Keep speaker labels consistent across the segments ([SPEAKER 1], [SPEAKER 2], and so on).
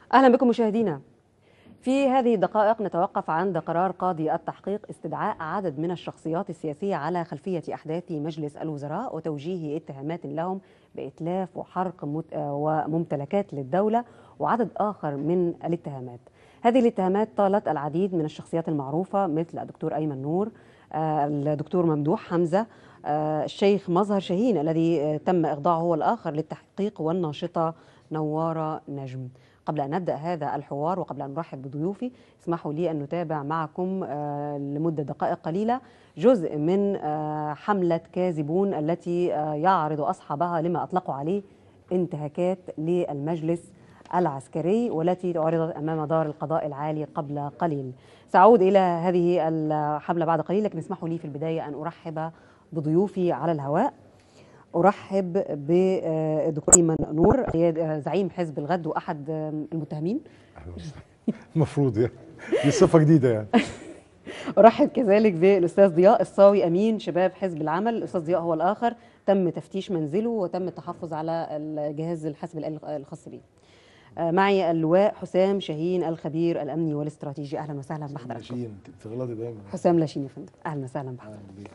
[SPEAKER 1] أهلا بكم مشاهدينا في هذه الدقائق نتوقف عند قرار قاضي التحقيق استدعاء عدد من الشخصيات السياسية على خلفية أحداث مجلس الوزراء وتوجيه اتهامات لهم بإتلاف وحرق مت- وممتلكات للدولة وعدد آخر من الاتهامات هذه الاتهامات طالت العديد من الشخصيات المعروفة مثل الدكتور أيمن نور آه، الدكتور ممدوح حمزة آه، الشيخ مظهر شاهين الذي آه، تم إخضاعه هو الآخر للتحقيق والناشطة نوارة نجم قبل أن نبدأ هذا الحوار وقبل أن نرحب بضيوفي اسمحوا لي أن نتابع معكم آه، لمدة دقائق قليلة جزء من آه، حملة كاذبون التي آه، يعرض أصحابها لما أطلقوا عليه انتهاكات للمجلس العسكري والتي عرضت أمام دار القضاء العالي قبل قليل سأعود إلى هذه الحملة بعد قليل لكن اسمحوا لي في البداية أن أرحب بضيوفي على الهواء أرحب بالدكتور أيمن نور قياد- آه، زعيم حزب الغد وأحد آه، المتهمين
[SPEAKER 2] أهلا وسهلا. المفروض يعني دي صفه جديده يعني
[SPEAKER 1] أرحب كذلك بالأستاذ ضياء الصاوي أمين شباب حزب العمل الأستاذ ضياء هو الآخر تم تفتيش منزله وتم التحفظ على الجهاز الحاسب الآلي الخاص به آه، معي اللواء حسام شاهين الخبير الأمني والاستراتيجي أهلا وسهلا بحضراتكم
[SPEAKER 2] ماشيين بتغلطي دايما
[SPEAKER 1] حسام لاشين يا فندم أهلا وسهلا بحضرتك
[SPEAKER 2] أهلا بيك.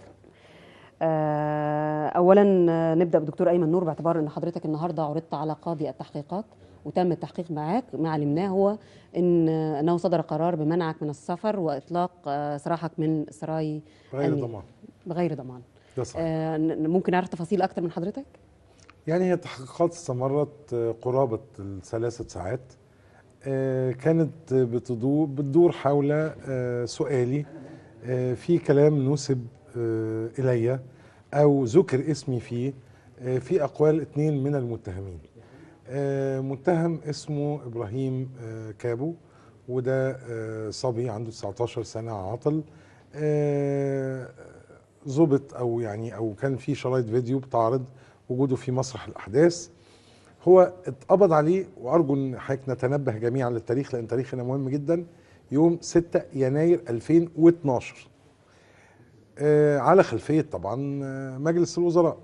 [SPEAKER 1] آه، اولا آه، نبدا بدكتور ايمن نور باعتبار ان حضرتك النهارده عرضت على قاضي التحقيقات وتم التحقيق معاك ما علمناه هو ان آه، انه صدر قرار بمنعك من السفر واطلاق آه، سراحك من سراي
[SPEAKER 2] غير
[SPEAKER 1] النيل
[SPEAKER 2] ضمان
[SPEAKER 1] بغير ضمان
[SPEAKER 2] ده صحيح
[SPEAKER 1] آه، ن- ممكن نعرف تفاصيل اكتر من حضرتك
[SPEAKER 2] يعني هي التحقيقات استمرت آه، قرابه الثلاثه ساعات آه، كانت بتدور بتدور حول آه، سؤالي آه، في كلام نسب آه، الي او ذكر اسمي فيه آه، في اقوال اثنين من المتهمين آه، متهم اسمه ابراهيم آه، كابو وده آه، صبي عنده 19 سنه عاطل آه، ظبط او يعني او كان في شرايط فيديو بتعرض وجوده في مسرح الاحداث هو اتقبض عليه وارجو ان حضرتك نتنبه جميعا للتاريخ لان تاريخنا مهم جدا يوم 6 يناير 2012 آه، على خلفيه طبعا آه، مجلس الوزراء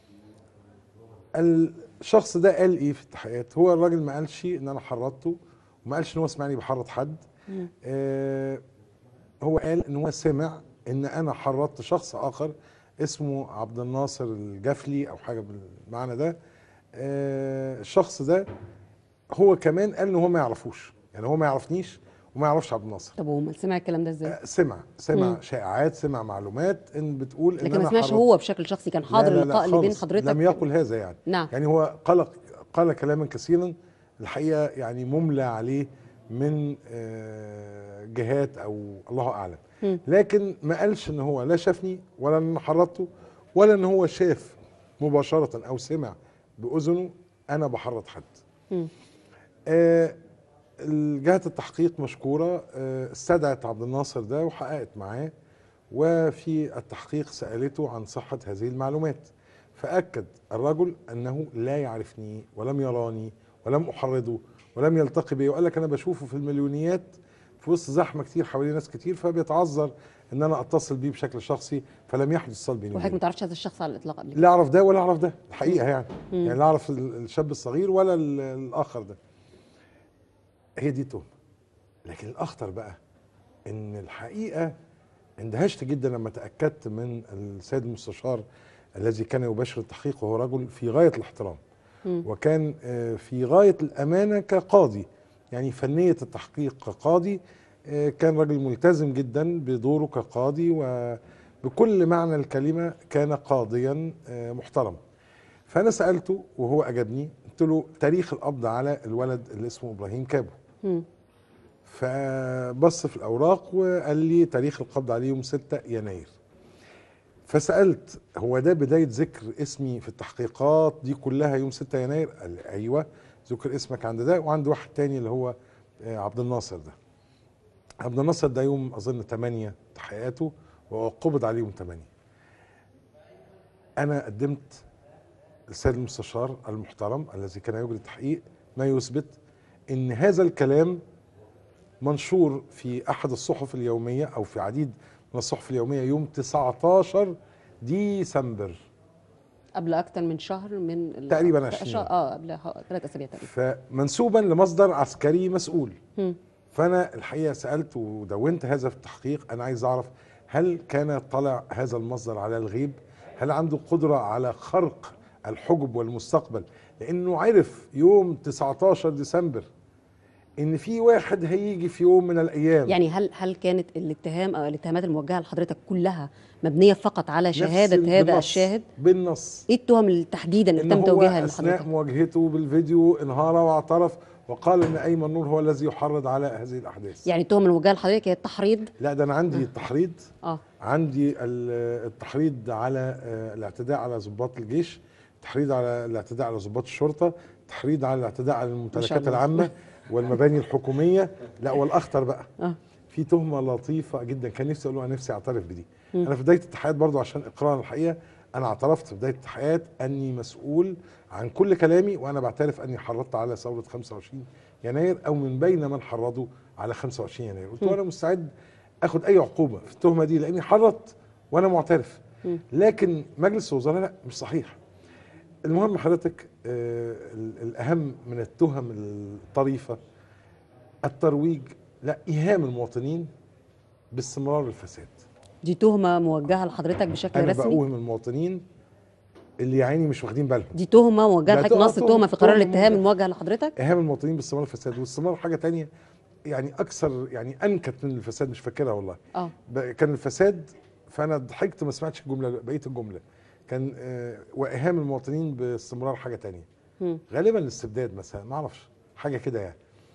[SPEAKER 2] الشخص ده قال ايه في التحقيقات هو الراجل ما قالش ان انا حرضته وما قالش ان هو سمعني بحرض حد آه هو قال ان هو سمع ان انا حرضت شخص اخر اسمه عبد الناصر الجفلي او حاجه بالمعنى ده آه الشخص ده هو كمان قال ان هو ما يعرفوش يعني هو ما يعرفنيش وما يعرفش عبد الناصر
[SPEAKER 1] طب وما سمع الكلام ده ازاي
[SPEAKER 2] آه سمع سمع
[SPEAKER 1] مم.
[SPEAKER 2] شائعات سمع معلومات ان بتقول ان
[SPEAKER 1] لكن
[SPEAKER 2] انا
[SPEAKER 1] ما سمعش
[SPEAKER 2] حرضت.
[SPEAKER 1] هو بشكل شخصي كان حاضر
[SPEAKER 2] لا لا لا
[SPEAKER 1] اللقاء اللي بين
[SPEAKER 2] خالص.
[SPEAKER 1] حضرتك
[SPEAKER 2] لم يقل هذا يعني
[SPEAKER 1] نعم
[SPEAKER 2] يعني هو قال قال كلاما كثيرا الحقيقه يعني مملى عليه من آه، جهات او الله اعلم
[SPEAKER 1] مم.
[SPEAKER 2] لكن ما قالش ان هو لا شافني ولا ان أنا حرضته ولا ان هو شاف مباشره او سمع باذنه انا بحرض حد
[SPEAKER 1] مم.
[SPEAKER 2] آه، جهة التحقيق مشكورة آه، استدعت عبد الناصر ده وحققت معاه وفي التحقيق سألته عن صحة هذه المعلومات فأكد الرجل أنه لا يعرفني ولم يراني ولم أحرضه ولم يلتقي بي وقال لك أنا بشوفه في المليونيات في وسط زحمة كتير حوالين ناس كتير فبيتعذر أن أنا أتصل بيه بشكل شخصي فلم يحدث اتصال بيني
[SPEAKER 1] وحضرتك ما
[SPEAKER 2] وبينه
[SPEAKER 1] تعرفش هذا الشخص على الاطلاق قبل كده
[SPEAKER 2] لا أعرف ده ولا أعرف ده الحقيقة يعني
[SPEAKER 1] مم.
[SPEAKER 2] يعني لا أعرف ال- الشاب الصغير ولا ال- الآخر ده هي دي تهمة لكن الأخطر بقى إن الحقيقة اندهشت جدا لما تأكدت من السيد المستشار الذي كان يباشر التحقيق وهو رجل في غاية الاحترام
[SPEAKER 1] مم.
[SPEAKER 2] وكان آه، في غاية الأمانة كقاضي يعني فنية التحقيق كقاضي آه، كان رجل ملتزم جدا بدوره كقاضي وبكل معنى الكلمة كان قاضيا آه، محترم فأنا سألته وهو أجابني قلت له تاريخ القبض على الولد اللي اسمه إبراهيم كابو
[SPEAKER 1] مم.
[SPEAKER 2] فبص في الاوراق وقال لي تاريخ القبض عليه يوم 6 يناير فسالت هو ده بدايه ذكر اسمي في التحقيقات دي كلها يوم 6 يناير قال لي ايوه ذكر اسمك عند ده وعند واحد تاني اللي هو آه، عبد الناصر ده عبد الناصر ده يوم اظن 8 تحقيقاته وقبض عليه يوم 8 انا قدمت السيد المستشار المحترم الذي كان يجري التحقيق ما يثبت ان هذا الكلام منشور في احد الصحف اليوميه او في عديد من الصحف اليوميه يوم 19 ديسمبر
[SPEAKER 1] قبل اكتر من شهر من ال-
[SPEAKER 2] تقريباً 20 يوم.
[SPEAKER 1] اه قبل ثلاث اسابيع تقريبا
[SPEAKER 2] فمنسوبا لمصدر عسكري مسؤول
[SPEAKER 1] مم.
[SPEAKER 2] فانا الحقيقه سالت ودونت هذا في التحقيق انا عايز اعرف هل كان يطلع هذا المصدر على الغيب هل عنده قدره على خرق الحجب والمستقبل لانه عرف يوم 19 ديسمبر ان في واحد هيجي في يوم من الايام
[SPEAKER 1] يعني هل هل كانت الاتهام او الاتهامات الموجهه لحضرتك كلها مبنيه فقط على
[SPEAKER 2] نفس
[SPEAKER 1] شهاده هذا
[SPEAKER 2] بالنص-
[SPEAKER 1] الشاهد
[SPEAKER 2] بالنص
[SPEAKER 1] ايه التهم اللي تحديدا اللي
[SPEAKER 2] ان
[SPEAKER 1] تم
[SPEAKER 2] هو
[SPEAKER 1] توجيهها
[SPEAKER 2] اثناء
[SPEAKER 1] لحضرتك
[SPEAKER 2] مواجهته بالفيديو انهار واعترف وقال ان ايمن نور هو الذي يحرض على هذه الاحداث
[SPEAKER 1] يعني التهم الموجهه لحضرتك هي التحريض
[SPEAKER 2] لا ده انا عندي التحريض
[SPEAKER 1] اه
[SPEAKER 2] عندي ال- التحريض على آه، الاعتداء على ضباط الجيش التحريض على الاعتداء على ضباط الشرطه التحريض على الاعتداء على الممتلكات
[SPEAKER 1] الله.
[SPEAKER 2] العامه والمباني الحكوميه لا والاخطر بقى
[SPEAKER 1] اه
[SPEAKER 2] في تهمه لطيفه جدا كان نفسي اقول له انا نفسي اعترف بدي انا في بدايه التحقيقات برضو عشان اقرار الحقيقه انا اعترفت في بدايه التحقيقات اني مسؤول عن كل كلامي وانا بعترف اني حرضت على ثوره 25 يناير او من بين من حرضوا على 25 يناير قلت له انا مستعد اخد اي عقوبه في التهمه دي لاني حرضت وانا معترف لكن مجلس الوزراء لا مش صحيح المهم حضرتك آه، ال- الاهم من التهم الطريفه الترويج لا ايهام المواطنين باستمرار الفساد
[SPEAKER 1] دي تهمه موجهه لحضرتك بشكل
[SPEAKER 2] انا
[SPEAKER 1] رسمي
[SPEAKER 2] بقوهم المواطنين اللي يا عيني مش واخدين بالهم
[SPEAKER 1] دي تهمه موجهه
[SPEAKER 2] لا،
[SPEAKER 1] لحضرتك
[SPEAKER 2] تهمة-
[SPEAKER 1] نص التهمه في قرار
[SPEAKER 2] تهمة
[SPEAKER 1] الاتهام
[SPEAKER 2] موجهة.
[SPEAKER 1] الموجه لحضرتك
[SPEAKER 2] ايهام المواطنين باستمرار الفساد واستمرار حاجه تانية يعني اكثر يعني انكت من الفساد مش فاكرها والله
[SPEAKER 1] اه
[SPEAKER 2] ب- كان الفساد فانا ضحكت ما سمعتش الجمله بقيه الجمله كان آه، وايهام المواطنين باستمرار حاجه تانية
[SPEAKER 1] مم.
[SPEAKER 2] غالبا الاستبداد مثلا ما اعرفش حاجه كده يعني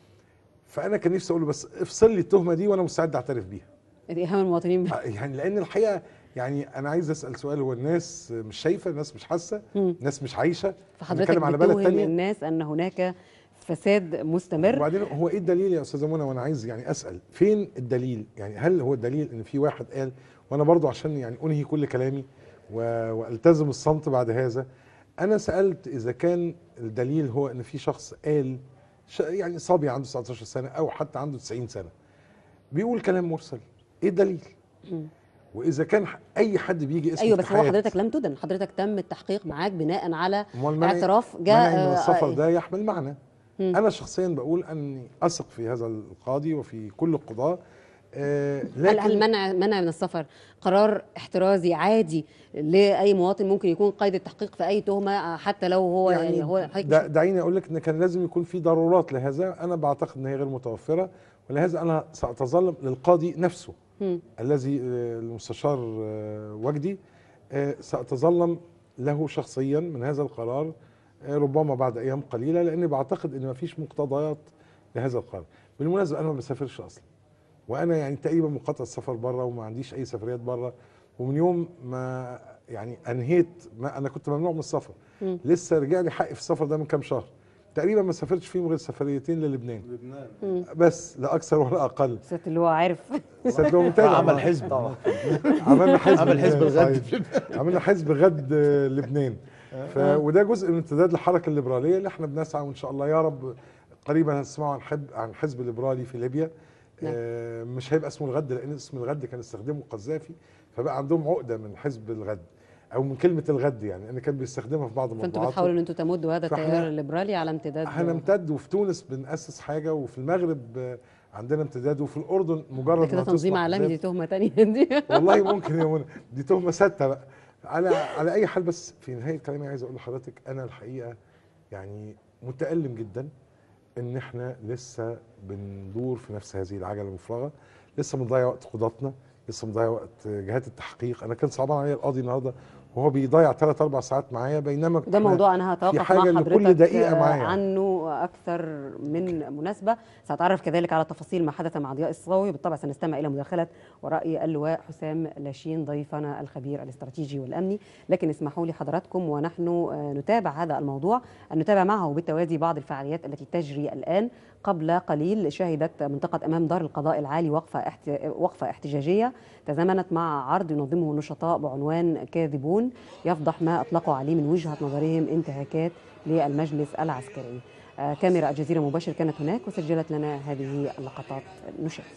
[SPEAKER 2] فانا كان نفسي اقول له بس افصل لي التهمه دي وانا مستعد اعترف بيها
[SPEAKER 1] اتهام المواطنين
[SPEAKER 2] يعني لان الحقيقه يعني انا عايز اسال سؤال هو الناس مش شايفه الناس مش حاسه
[SPEAKER 1] مم.
[SPEAKER 2] الناس مش عايشه
[SPEAKER 1] فحضرتك
[SPEAKER 2] بنتكلم على بلد
[SPEAKER 1] بتوهم
[SPEAKER 2] تانية
[SPEAKER 1] الناس ان هناك فساد مستمر
[SPEAKER 2] وبعدين هو ايه الدليل يا استاذه منى وانا عايز يعني اسال فين الدليل يعني هل هو الدليل ان في واحد قال وانا برضو عشان يعني انهي كل كلامي و- والتزم الصمت بعد هذا انا سالت اذا كان الدليل هو ان في شخص قال ش- يعني صبي عنده 19 سنه او حتى عنده 90 سنه بيقول كلام مرسل ايه الدليل
[SPEAKER 1] مم.
[SPEAKER 2] واذا كان ح- اي حد بيجي اسمه
[SPEAKER 1] ايوه بس هو
[SPEAKER 2] تحيات-
[SPEAKER 1] حضرتك لم تدن حضرتك تم التحقيق معاك بناء على
[SPEAKER 2] أمال منع-
[SPEAKER 1] اعتراف جاء
[SPEAKER 2] منع من
[SPEAKER 1] آه،
[SPEAKER 2] السفر
[SPEAKER 1] آه،
[SPEAKER 2] ده يحمل معنى
[SPEAKER 1] مم.
[SPEAKER 2] انا شخصيا بقول اني اثق في هذا القاضي وفي كل القضاه آه،
[SPEAKER 1] هل
[SPEAKER 2] لكن
[SPEAKER 1] هل منع منع من السفر قرار احترازي عادي لاي مواطن ممكن يكون قيد التحقيق في اي تهمه آه، حتى لو هو يعني,
[SPEAKER 2] يعني
[SPEAKER 1] هو حضرتك
[SPEAKER 2] دا-
[SPEAKER 1] مش-
[SPEAKER 2] دعيني اقول لك ان كان لازم يكون في ضرورات لهذا انا بعتقد ان هي غير متوفره ولهذا انا ساتظلم للقاضي نفسه
[SPEAKER 1] مم.
[SPEAKER 2] الذي آه، المستشار آه، وجدي آه، ساتظلم له شخصيا من هذا القرار آه، ربما بعد ايام قليله لاني بعتقد ان مفيش مقتضيات لهذا القرار بالمناسبه انا ما بسافرش اصلا وانا يعني تقريبا مقاطع السفر بره وما عنديش اي سفريات بره ومن يوم ما يعني انهيت ما انا كنت ممنوع من السفر
[SPEAKER 1] مم.
[SPEAKER 2] لسه رجع لي حقي في السفر ده من كام شهر تقريبا ما سافرتش فيهم غير سفريتين للبنان
[SPEAKER 3] لبنان
[SPEAKER 1] مم.
[SPEAKER 2] بس لا اكثر ولا اقل
[SPEAKER 1] ست اللي هو عارف
[SPEAKER 2] صدقوا متابع
[SPEAKER 3] عمل حزب طبعا
[SPEAKER 2] عملنا حزب
[SPEAKER 3] عمل حزب الغد
[SPEAKER 2] طيب. عملنا حزب غد آه، لبنان ف... وده جزء من امتداد الحركه الليبراليه اللي احنا بنسعى وان شاء الله يا رب قريبا هتسمعوا عن حب عن حزب ليبرالي في ليبيا
[SPEAKER 1] نعم.
[SPEAKER 2] آه مش هيبقى اسمه الغد لان اسم الغد كان استخدمه القذافي فبقى عندهم عقده من حزب الغد او من كلمه الغد يعني لان كان بيستخدمها في بعض
[SPEAKER 1] فانتوا
[SPEAKER 2] الموضوعات
[SPEAKER 1] بتحاولوا ان انتوا تمدوا هذا
[SPEAKER 2] فإحنا-
[SPEAKER 1] التيار الليبرالي على امتداد
[SPEAKER 2] هنمتد وفي تونس بنأسس حاجه وفي المغرب آه، عندنا امتداد وفي الاردن مجرد
[SPEAKER 1] ده كده
[SPEAKER 2] ما
[SPEAKER 1] تنظيم
[SPEAKER 2] تصبح
[SPEAKER 1] عالمي
[SPEAKER 2] ذات-
[SPEAKER 1] دي تهمه تانية دي
[SPEAKER 2] والله ممكن يا منى دي تهمه سته بقى على على اي حال بس في نهايه كلامي عايز اقول لحضرتك انا الحقيقه يعني متالم جدا ان احنا لسه بندور في نفس هذه العجله المفرغه لسه بنضيع وقت قضاتنا لسه بنضيع وقت جهات التحقيق انا كان صعبان عليا القاضي النهارده وهو بيضيع ثلاث اربع ساعات معايا بينما
[SPEAKER 1] ده
[SPEAKER 2] إحنا-
[SPEAKER 1] موضوع انا هتوقف
[SPEAKER 2] حاجة
[SPEAKER 1] مع
[SPEAKER 2] لكل
[SPEAKER 1] حضرتك
[SPEAKER 2] دقيقة
[SPEAKER 1] آه،
[SPEAKER 2] معايا.
[SPEAKER 1] عنه اكثر من مناسبه ساتعرف كذلك على تفاصيل ما حدث مع ضياء الصاوي بالطبع سنستمع الى مداخله وراي اللواء حسام لاشين ضيفنا الخبير الاستراتيجي والامني لكن اسمحوا لي حضراتكم ونحن آه، نتابع هذا الموضوع ان نتابع معه بالتوازي بعض الفعاليات التي تجري الان قبل قليل شهدت منطقه امام دار القضاء العالي وقفه احت... وقفه احتجاجيه تزامنت مع عرض ينظمه النشطاء بعنوان كاذبون يفضح ما اطلقوا عليه من وجهه نظرهم انتهاكات للمجلس العسكري. آه، كاميرا الجزيره مباشر كانت هناك وسجلت لنا هذه اللقطات نشاهد.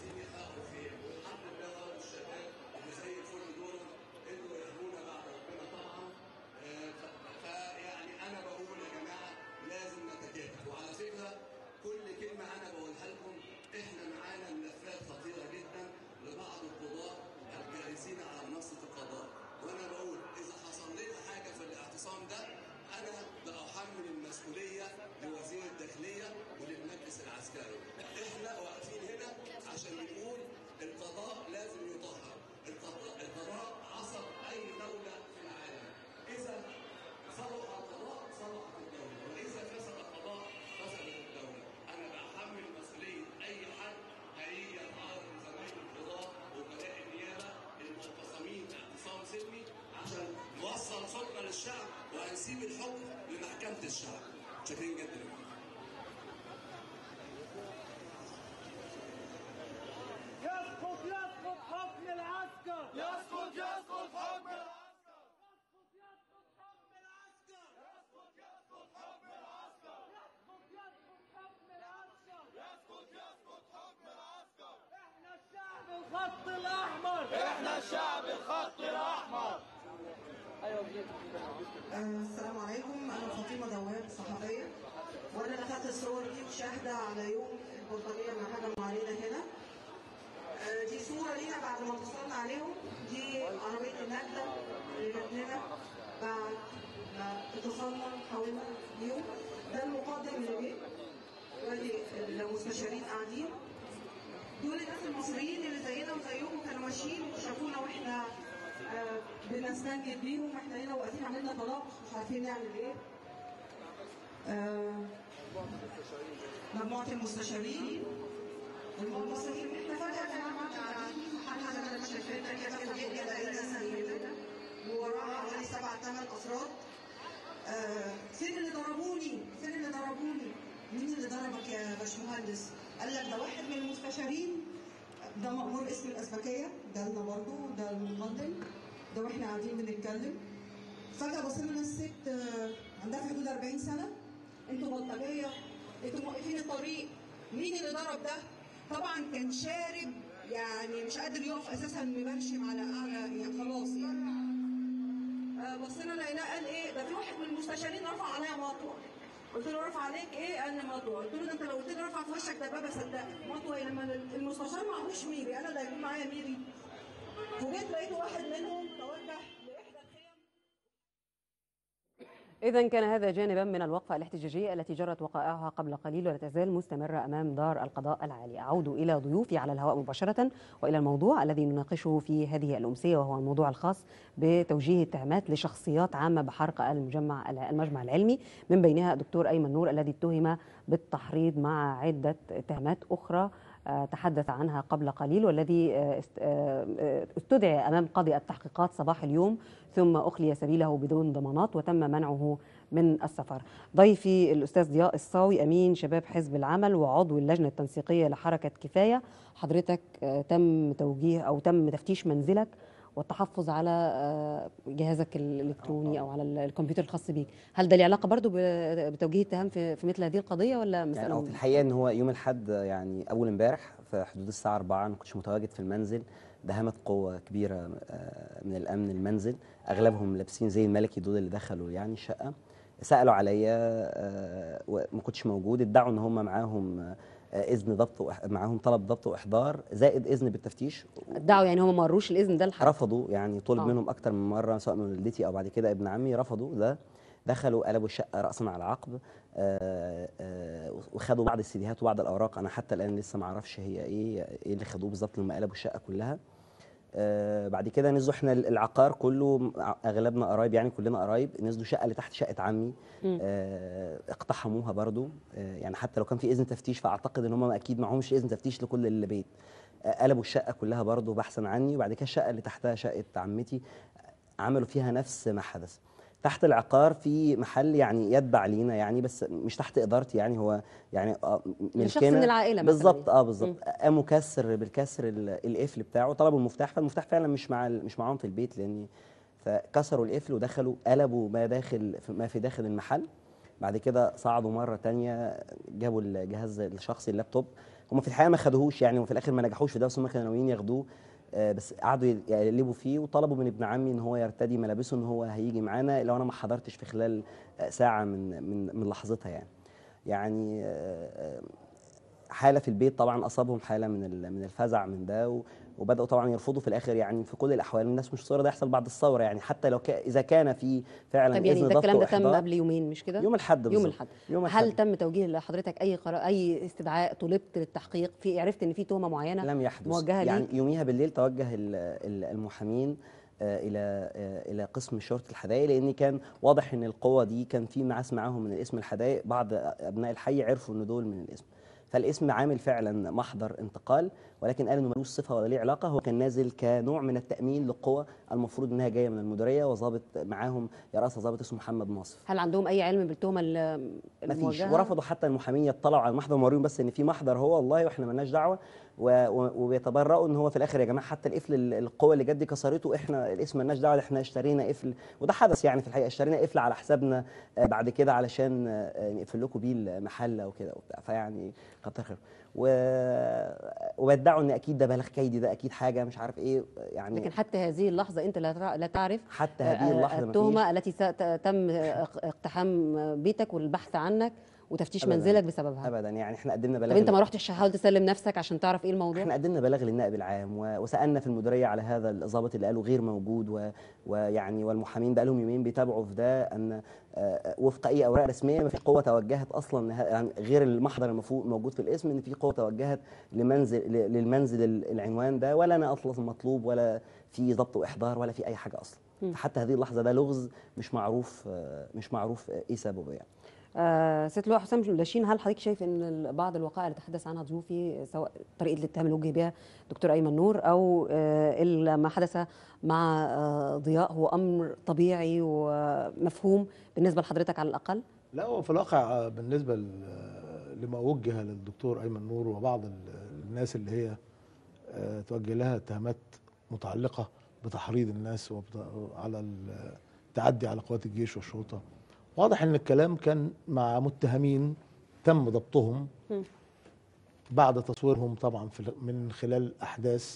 [SPEAKER 3] الشعب شاكرين جدا
[SPEAKER 4] يسقط يسقط حكم العسكر يسقط يسقط حكم العسكر يسقط يسقط حكم العسكر يسقط يسقط حكم العسكر يسقط يسقط حكم العسكر يسقط يسقط حكم العسكر احنا الشعب الخط الاحمر احنا الشعب الخط الاحمر
[SPEAKER 5] آه، السلام عليكم انا فاطمه دواب صحفيه وانا اللي اخدت الصور دي مشاهده على يوم البريطانيه اللي هجموا علينا هنا آه، دي صوره لينا بعد ما اتصلنا عليهم دي عربيه النجده اللي جت لنا بعد ما اتصلنا حاولنا بيهم ده المقدم اللي جه وادي المستشارين قاعدين دول الناس المصريين اللي زينا وزيهم كانوا ماشيين وشافونا واحنا آه، بنستنجد بيهم احنا هنا واقفين عملنا طلاق مش عارفين نعمل ايه آه، مجموعة المستشارين المستشارين احنا فجأة كان قاعدين حاجة زي ما انا شايفين كده فوجئنا لقينا سيدنا ووراها حوالي سبع ثمان افراد آه، فين اللي ضربوني؟ فين اللي ضربوني؟ مين اللي ضربك يا باشمهندس؟ قال لك ده واحد من المستشارين ده مأمور اسم الأسبكية ده لنا برضه ده المقدم ده واحنا قاعدين بنتكلم فجأة بصينا لنا الست آه، عندها في حدود 40 سنة انتوا بلطجية انتوا موقفين الطريق مين اللي ضرب ده؟ طبعا كان شارب يعني مش قادر يقف اساسا مبرشم على اعلى يعني خلاص يعني آه، بصينا لقيناه قال ايه ده في واحد من المستشارين رفع عليا مطوه قلت له رفع عليك ايه قال لي مطوه قلت له ده انت لو قلت لي رفع في وشك دبابه صدقني مطوه ايه لما المستشار معهوش ميري انا اللي هيكون معايا ميري وجيت لقيت واحد منهم توجه لاحدى الخيم
[SPEAKER 1] إذا كان هذا جانبا من الوقفة الاحتجاجية التي جرت وقائعها قبل قليل ولا تزال مستمرة أمام دار القضاء العالي أعود إلى ضيوفي على الهواء مباشرة وإلى الموضوع الذي نناقشه في هذه الأمسية وهو الموضوع الخاص بتوجيه اتهامات لشخصيات عامة بحرق المجمع المجمع العلمي من بينها الدكتور أيمن نور الذي اتهم بالتحريض مع عدة اتهامات أخرى آه، تحدث عنها قبل قليل والذي آه، است- آه، آه، استدعي امام قاضي التحقيقات صباح اليوم ثم اخلي سبيله بدون ضمانات وتم منعه من السفر. ضيفي الاستاذ ضياء الصاوي امين شباب حزب العمل وعضو اللجنه التنسيقيه لحركه كفايه، حضرتك آه، تم توجيه او تم تفتيش منزلك والتحفظ على آه، جهازك الالكتروني او على ال- الكمبيوتر الخاص بيك، هل ده له علاقه برضو ب- بتوجيه اتهام في في مثل هذه القضيه ولا
[SPEAKER 6] يعني
[SPEAKER 1] مساله
[SPEAKER 6] هو في الحقيقه ان هو يوم الاحد يعني اول امبارح في حدود الساعه 4 انا ما كنتش متواجد في المنزل دهمت قوه كبيره آه، من الامن المنزل اغلبهم لابسين زي الملكي دول اللي دخلوا يعني الشقه سالوا عليا آه، وما كنتش موجود ادعوا ان هم معاهم آه، اذن ضبط وإح- معاهم طلب ضبط واحضار زائد اذن بالتفتيش
[SPEAKER 1] ادعوا يعني هم ما وروش الاذن ده لحد
[SPEAKER 6] رفضوا يعني طلب
[SPEAKER 1] آه.
[SPEAKER 6] منهم اكتر من مره سواء من والدتي او بعد كده ابن عمي رفضوا ده دخلوا قلبوا الشقه راسا على عقب آه، آه، وخدوا بعض السيديهات وبعض الاوراق انا حتى الان لسه ما اعرفش هي ايه ايه اللي خدوه بالظبط لما قلبوا الشقه كلها آه، بعد كده نزلوا احنا العقار كله اغلبنا قرايب يعني كلنا قرايب نزلوا شقه اللي تحت شقه عمي آه، اقتحموها برضو آه، يعني حتى لو كان في اذن تفتيش فاعتقد ان هم اكيد معهمش اذن تفتيش لكل البيت آه، قلبوا الشقه كلها برضو بحثا عني وبعد كده الشقه اللي تحتها شقه عمتي آه، عملوا فيها نفس ما حدث تحت العقار في محل يعني يتبع لينا يعني بس مش تحت ادارتي يعني هو يعني آه،
[SPEAKER 1] لشخص
[SPEAKER 6] ملكنا
[SPEAKER 1] من العائلة مثلاً
[SPEAKER 6] بالظبط
[SPEAKER 1] يعني.
[SPEAKER 6] اه بالظبط قاموا كسر بالكسر ال- القفل بتاعه طلبوا المفتاح فالمفتاح فعلا مش مع ال- مش معاهم في البيت لان فكسروا القفل ودخلوا قلبوا ما داخل ما في داخل المحل بعد كده صعدوا مره تانية جابوا الجهاز الشخصي اللابتوب هم في الحقيقه ما خدوهوش يعني وفي الاخر ما نجحوش في ده بس هم كانوا ناويين ياخدوه آه، بس قعدوا يقلبوا فيه وطلبوا من ابن عمي ان هو يرتدي ملابسه ان هو هيجي معانا لو انا ما حضرتش في خلال آه، ساعه من من من لحظتها يعني يعني آه، آه، حاله في البيت طبعا اصابهم حاله من ال- من الفزع من ده و- وبداوا طبعا يرفضوا في الاخر يعني في كل الاحوال الناس مش مصره ده يحصل بعد الثوره يعني حتى لو كا اذا كان في فعلا
[SPEAKER 1] طب يعني
[SPEAKER 6] اذن
[SPEAKER 1] ده
[SPEAKER 6] ضبط
[SPEAKER 1] الكلام ده تم
[SPEAKER 6] وإحضار،
[SPEAKER 1] قبل يومين مش كده؟
[SPEAKER 6] يوم الاحد
[SPEAKER 1] يوم
[SPEAKER 6] بالظبط.
[SPEAKER 1] الاحد
[SPEAKER 6] يوم
[SPEAKER 1] هل
[SPEAKER 6] الأحد.
[SPEAKER 1] تم توجيه لحضرتك اي قرار اي استدعاء طلبت للتحقيق في عرفت ان في تهمه معينه
[SPEAKER 6] لم يحدث
[SPEAKER 1] موجهه
[SPEAKER 6] يعني
[SPEAKER 1] ليك
[SPEAKER 6] يوميها بالليل توجه ال- ال- المحامين آه، الى آه، الى قسم شرطه الحدائق لان كان واضح ان القوه دي كان في ناس معاهم من الاسم الحدائق بعض ابناء الحي عرفوا ان دول من الاسم فالاسم عامل فعلا محضر انتقال ولكن قال انه ملوش صفه ولا ليه علاقه هو كان نازل كنوع من التامين للقوه المفروض انها جايه من المديريه وظابط معاهم يرأسها ظابط اسمه محمد ناصر
[SPEAKER 1] هل عندهم اي علم بالتهمه ال-
[SPEAKER 6] مفيش
[SPEAKER 1] الموجهه
[SPEAKER 6] ورفضوا حتى المحامين يطلعوا على المحضر وموريهم بس ان في محضر هو والله واحنا مالناش دعوه و- و- وبيتبرؤوا ان هو في الاخر يا جماعه حتى القفل ال- القوه اللي جت دي كسرته احنا الاسم مالناش دعوه ده احنا اشترينا قفل وده حدث يعني في الحقيقه اشترينا قفل على حسابنا آه، بعد كده علشان آه، نقفل لكم بيه المحل وكده وبتاع فيعني كتر خير و... وبيدعوا ان اكيد ده بلاغ كيدي ده اكيد حاجه مش عارف ايه يعني
[SPEAKER 1] لكن حتى هذه اللحظه انت لا تع- لا تعرف
[SPEAKER 6] حتى
[SPEAKER 1] آه،
[SPEAKER 6] هذه اللحظه مفيش.
[SPEAKER 1] التهمه التي ست- تم اق- اقتحام بيتك والبحث عنك وتفتيش
[SPEAKER 6] أبداً.
[SPEAKER 1] منزلك بسببها
[SPEAKER 6] ابدا يعني احنا قدمنا
[SPEAKER 1] طب
[SPEAKER 6] بلاغ
[SPEAKER 1] انت ما رحتش حاول تسلم نفسك عشان تعرف ايه الموضوع
[SPEAKER 6] احنا قدمنا بلاغ للنائب العام و- وسالنا في المديريه على هذا الضابط اللي قالوا غير موجود و- ويعني والمحامين بقى لهم يومين بيتابعوا في ده ان آه، وفق اي اوراق رسميه ما في قوه توجهت اصلا له- يعني غير المحضر المفروض موجود في الاسم ان في قوه توجهت لمنزل ل- للمنزل ال- العنوان ده ولا انا اصلا مطلوب ولا في ضبط واحضار ولا في اي حاجه اصلا حتى هذه اللحظه ده لغز مش معروف آه، مش معروف آه، ايه سببه يعني
[SPEAKER 1] آه ست لواء حسام لاشين هل حضرتك شايف ان ال- بعض الوقائع اللي تحدث عنها ضيوفي سواء طريقه الاتهام اللي وجه بها دكتور ايمن نور او آه ال- ما حدث مع آه ضياء هو امر طبيعي ومفهوم بالنسبه لحضرتك على الاقل؟
[SPEAKER 3] لا هو في الواقع آه، بالنسبه ل- لما وجه للدكتور ايمن نور وبعض ال- الناس اللي هي آه، توجه لها اتهامات متعلقه بتحريض الناس وبت- على التعدي على قوات الجيش والشرطه واضح ان الكلام كان مع متهمين تم ضبطهم
[SPEAKER 1] مم.
[SPEAKER 3] بعد تصويرهم طبعا في من خلال احداث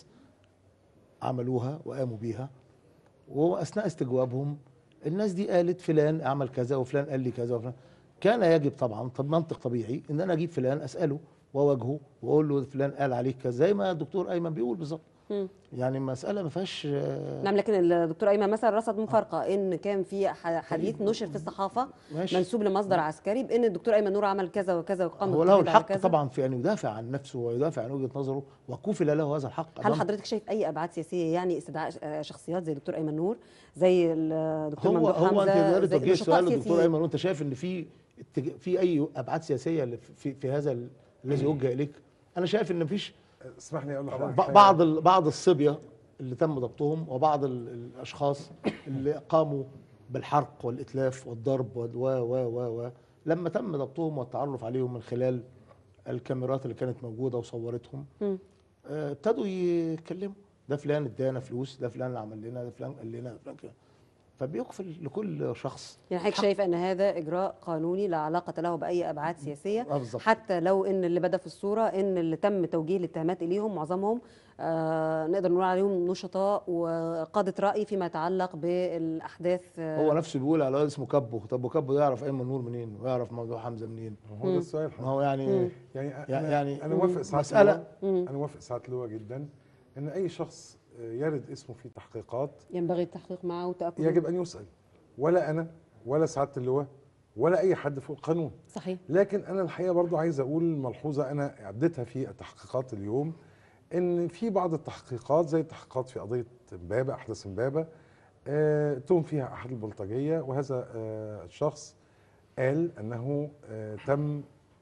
[SPEAKER 3] عملوها وقاموا بيها واثناء استجوابهم الناس دي قالت فلان عمل كذا وفلان قال لي كذا وفلان كان يجب طبعا طب منطق طبيعي ان انا اجيب فلان اساله واواجهه واقول له فلان قال عليك كذا زي ما الدكتور ايمن بيقول بالظبط
[SPEAKER 1] مم.
[SPEAKER 3] يعني مساله ما فيهاش آه،
[SPEAKER 1] نعم لكن الدكتور ايمن مثلا رصد مفارقه ان كان في ح- حديث نشر في الصحافه
[SPEAKER 3] ماشي.
[SPEAKER 1] منسوب لمصدر عسكري بان الدكتور ايمن نور عمل كذا وكذا وقام
[SPEAKER 3] هو له
[SPEAKER 1] بالتحريض على
[SPEAKER 3] الحق
[SPEAKER 1] كذا.
[SPEAKER 3] طبعا في ان يدافع عن نفسه ويدافع عن وجهه نظره وكفل له هذا الحق
[SPEAKER 1] هل
[SPEAKER 3] أمام-
[SPEAKER 1] حضرتك شايف اي ابعاد سياسيه يعني استدعاء آه، شخصيات زي دكتور ايمن نور زي الدكتور
[SPEAKER 3] هو
[SPEAKER 1] ممدوح
[SPEAKER 3] هو انت
[SPEAKER 1] حمزه
[SPEAKER 3] تقدر
[SPEAKER 1] زي
[SPEAKER 3] توجه
[SPEAKER 1] نشطاء
[SPEAKER 3] السؤال للدكتور
[SPEAKER 1] سياسيين.
[SPEAKER 3] ايمن وانت شايف ان في اتج- في اي ابعاد سياسيه اللي في, في هذا ال- الذي وجه اليك انا شايف ان مفيش
[SPEAKER 2] اسمح لي اقول
[SPEAKER 3] ب-
[SPEAKER 2] لحضرتك
[SPEAKER 3] بعض ال- بعض الصبيه اللي تم ضبطهم وبعض ال- الاشخاص اللي قاموا بالحرق والاتلاف والضرب و و و و و لما تم ضبطهم والتعرف عليهم من خلال الكاميرات اللي كانت موجوده وصورتهم
[SPEAKER 1] مم.
[SPEAKER 3] آه، ابتدوا يتكلموا ده فلان ادانا فلوس ده فلان اللي عمل لنا ده فلان قال لنا ده فلان كده فبيكفل لكل شخص
[SPEAKER 1] يعني حضرتك شايف ان هذا اجراء قانوني لا علاقه له باي ابعاد سياسيه
[SPEAKER 3] آه، بالظبط.
[SPEAKER 1] حتى لو ان اللي بدا في الصوره ان اللي تم توجيه الاتهامات اليهم معظمهم آه نقدر نقول عليهم نشطاء وقاده راي فيما يتعلق بالاحداث آه
[SPEAKER 3] هو نفسه بيقول على واد اسمه كبو طب وكبو ده يعرف ايمن نور منين ويعرف موضوع حمزه منين
[SPEAKER 2] هو ده السؤال
[SPEAKER 3] ما هو يعني
[SPEAKER 2] يعني
[SPEAKER 3] يع-
[SPEAKER 2] انا
[SPEAKER 3] يعني
[SPEAKER 2] انا موافق ساعات
[SPEAKER 3] مسألة-
[SPEAKER 2] لواء انا موافق ساعات لواء جدا ان اي شخص يرد اسمه في تحقيقات
[SPEAKER 1] ينبغي التحقيق معه وتاكد
[SPEAKER 2] يجب ان يسال ولا انا ولا سعاده اللواء ولا اي حد فوق القانون
[SPEAKER 1] صحيح
[SPEAKER 2] لكن انا الحقيقه برضو عايز اقول ملحوظه انا عديتها في التحقيقات اليوم ان في بعض التحقيقات زي التحقيقات في قضيه امبابه احداث امبابه آه، تم فيها احد البلطجيه وهذا آه، الشخص قال انه آه، تم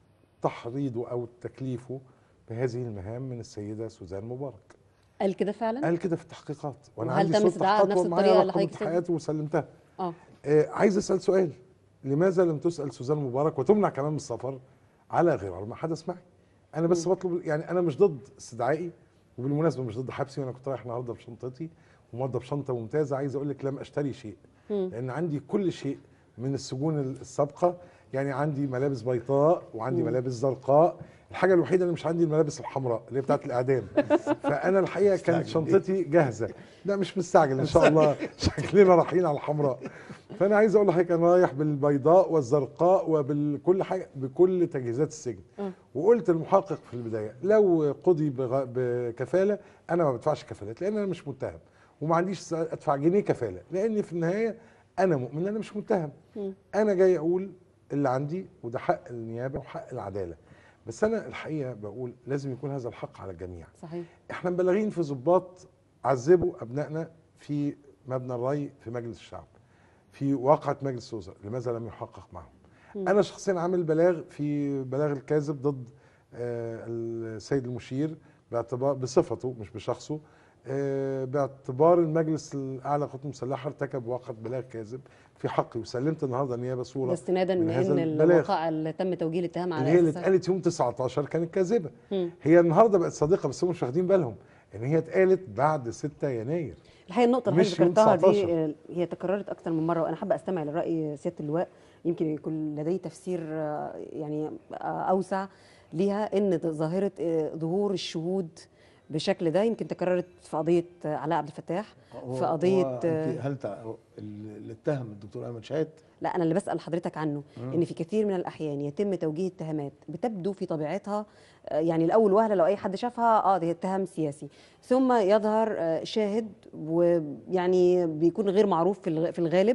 [SPEAKER 2] تحريضه او تكليفه بهذه المهام من السيده سوزان مبارك
[SPEAKER 1] قال كده فعلا
[SPEAKER 2] قال كده في التحقيقات وانا
[SPEAKER 1] وهل
[SPEAKER 2] عندي
[SPEAKER 1] تم
[SPEAKER 2] صوت
[SPEAKER 1] استدعاء
[SPEAKER 2] تحقيقات
[SPEAKER 1] بنفس
[SPEAKER 2] ومعايا
[SPEAKER 1] الطريقة اللي
[SPEAKER 2] رقم
[SPEAKER 1] حضرتك سألت؟
[SPEAKER 2] التحقيقات وسلمتها
[SPEAKER 1] اه
[SPEAKER 2] آه، عايز اسال سؤال لماذا لم تسال سوزان مبارك وتمنع كمان من السفر على غرار ما حدث معي انا بس بطلب يعني انا مش ضد استدعائي وبالمناسبه مش ضد حبسي وانا كنت رايح النهارده بشنطتي وموضب بشنطه ممتازه عايز اقول لك لم اشتري شيء لان عندي كل شيء من السجون السابقه يعني عندي ملابس بيضاء وعندي ملابس زرقاء الحاجه الوحيده اللي مش عندي الملابس الحمراء اللي هي بتاعت الاعدام فانا الحقيقه كانت شنطتي جاهزه لا مش مستعجل ان شاء الله شكلنا رايحين على الحمراء فانا عايز اقول لحضرتك انا رايح بالبيضاء والزرقاء وبكل حاجه بكل تجهيزات السجن وقلت المحقق في البدايه لو قضي بغ- بكفاله انا ما بدفعش كفالات لان انا مش متهم وما عنديش س- ادفع جنيه كفاله لان في النهايه انا مؤمن ان انا مش متهم انا جاي اقول اللي عندي وده حق النيابه وحق العداله بس انا الحقيقه بقول لازم يكون هذا الحق على الجميع
[SPEAKER 1] صحيح
[SPEAKER 2] احنا مبلغين في ضباط عذبوا ابنائنا في مبنى الري في مجلس الشعب في واقعه مجلس الوزراء لماذا لم يحقق معهم انا شخصيا عامل بلاغ في بلاغ الكاذب ضد آه، السيد المشير باعتبار بصفته مش بشخصه آه، باعتبار المجلس الاعلى للقوات المسلحه ارتكب واقعه بلاغ كاذب في حقي وسلمت النهارده النيابه صوره
[SPEAKER 1] ده استنادا
[SPEAKER 2] من
[SPEAKER 1] من
[SPEAKER 2] هذا
[SPEAKER 1] ان
[SPEAKER 2] البلاغ.
[SPEAKER 1] الواقعه اللي تم توجيه الاتهام
[SPEAKER 2] اللي
[SPEAKER 1] على
[SPEAKER 2] هي اللي
[SPEAKER 1] أساسها-
[SPEAKER 2] اتقالت يوم 19 كانت كاذبه
[SPEAKER 1] مم.
[SPEAKER 2] هي النهارده بقت صادقه بس هم مش واخدين بالهم ان هي اتقالت بعد 6 يناير
[SPEAKER 1] الحقيقه النقطه اللي
[SPEAKER 2] مش
[SPEAKER 1] حضرتك
[SPEAKER 2] يوم
[SPEAKER 1] ذكرتها
[SPEAKER 2] 19.
[SPEAKER 1] دي آه، هي تكررت اكثر من مره وانا حابه استمع لراي سياده اللواء يمكن يكون لدي تفسير آه، يعني آه، اوسع ليها ان ظاهره آه، ظهور الشهود بالشكل ده يمكن تكررت في قضيه آه، علاء عبد الفتاح
[SPEAKER 3] هو-
[SPEAKER 1] في قضيه
[SPEAKER 3] هو
[SPEAKER 1] آه،
[SPEAKER 3] أنت هل تع... اللي اتهم الدكتور ايمن شاهد
[SPEAKER 1] لا انا اللي بسال حضرتك عنه ان في كثير من الاحيان يتم توجيه اتهامات بتبدو في طبيعتها آه، يعني الاول وهله لو اي حد شافها اه ده اتهام سياسي ثم يظهر آه، شاهد ويعني بيكون غير معروف في الغ- في الغالب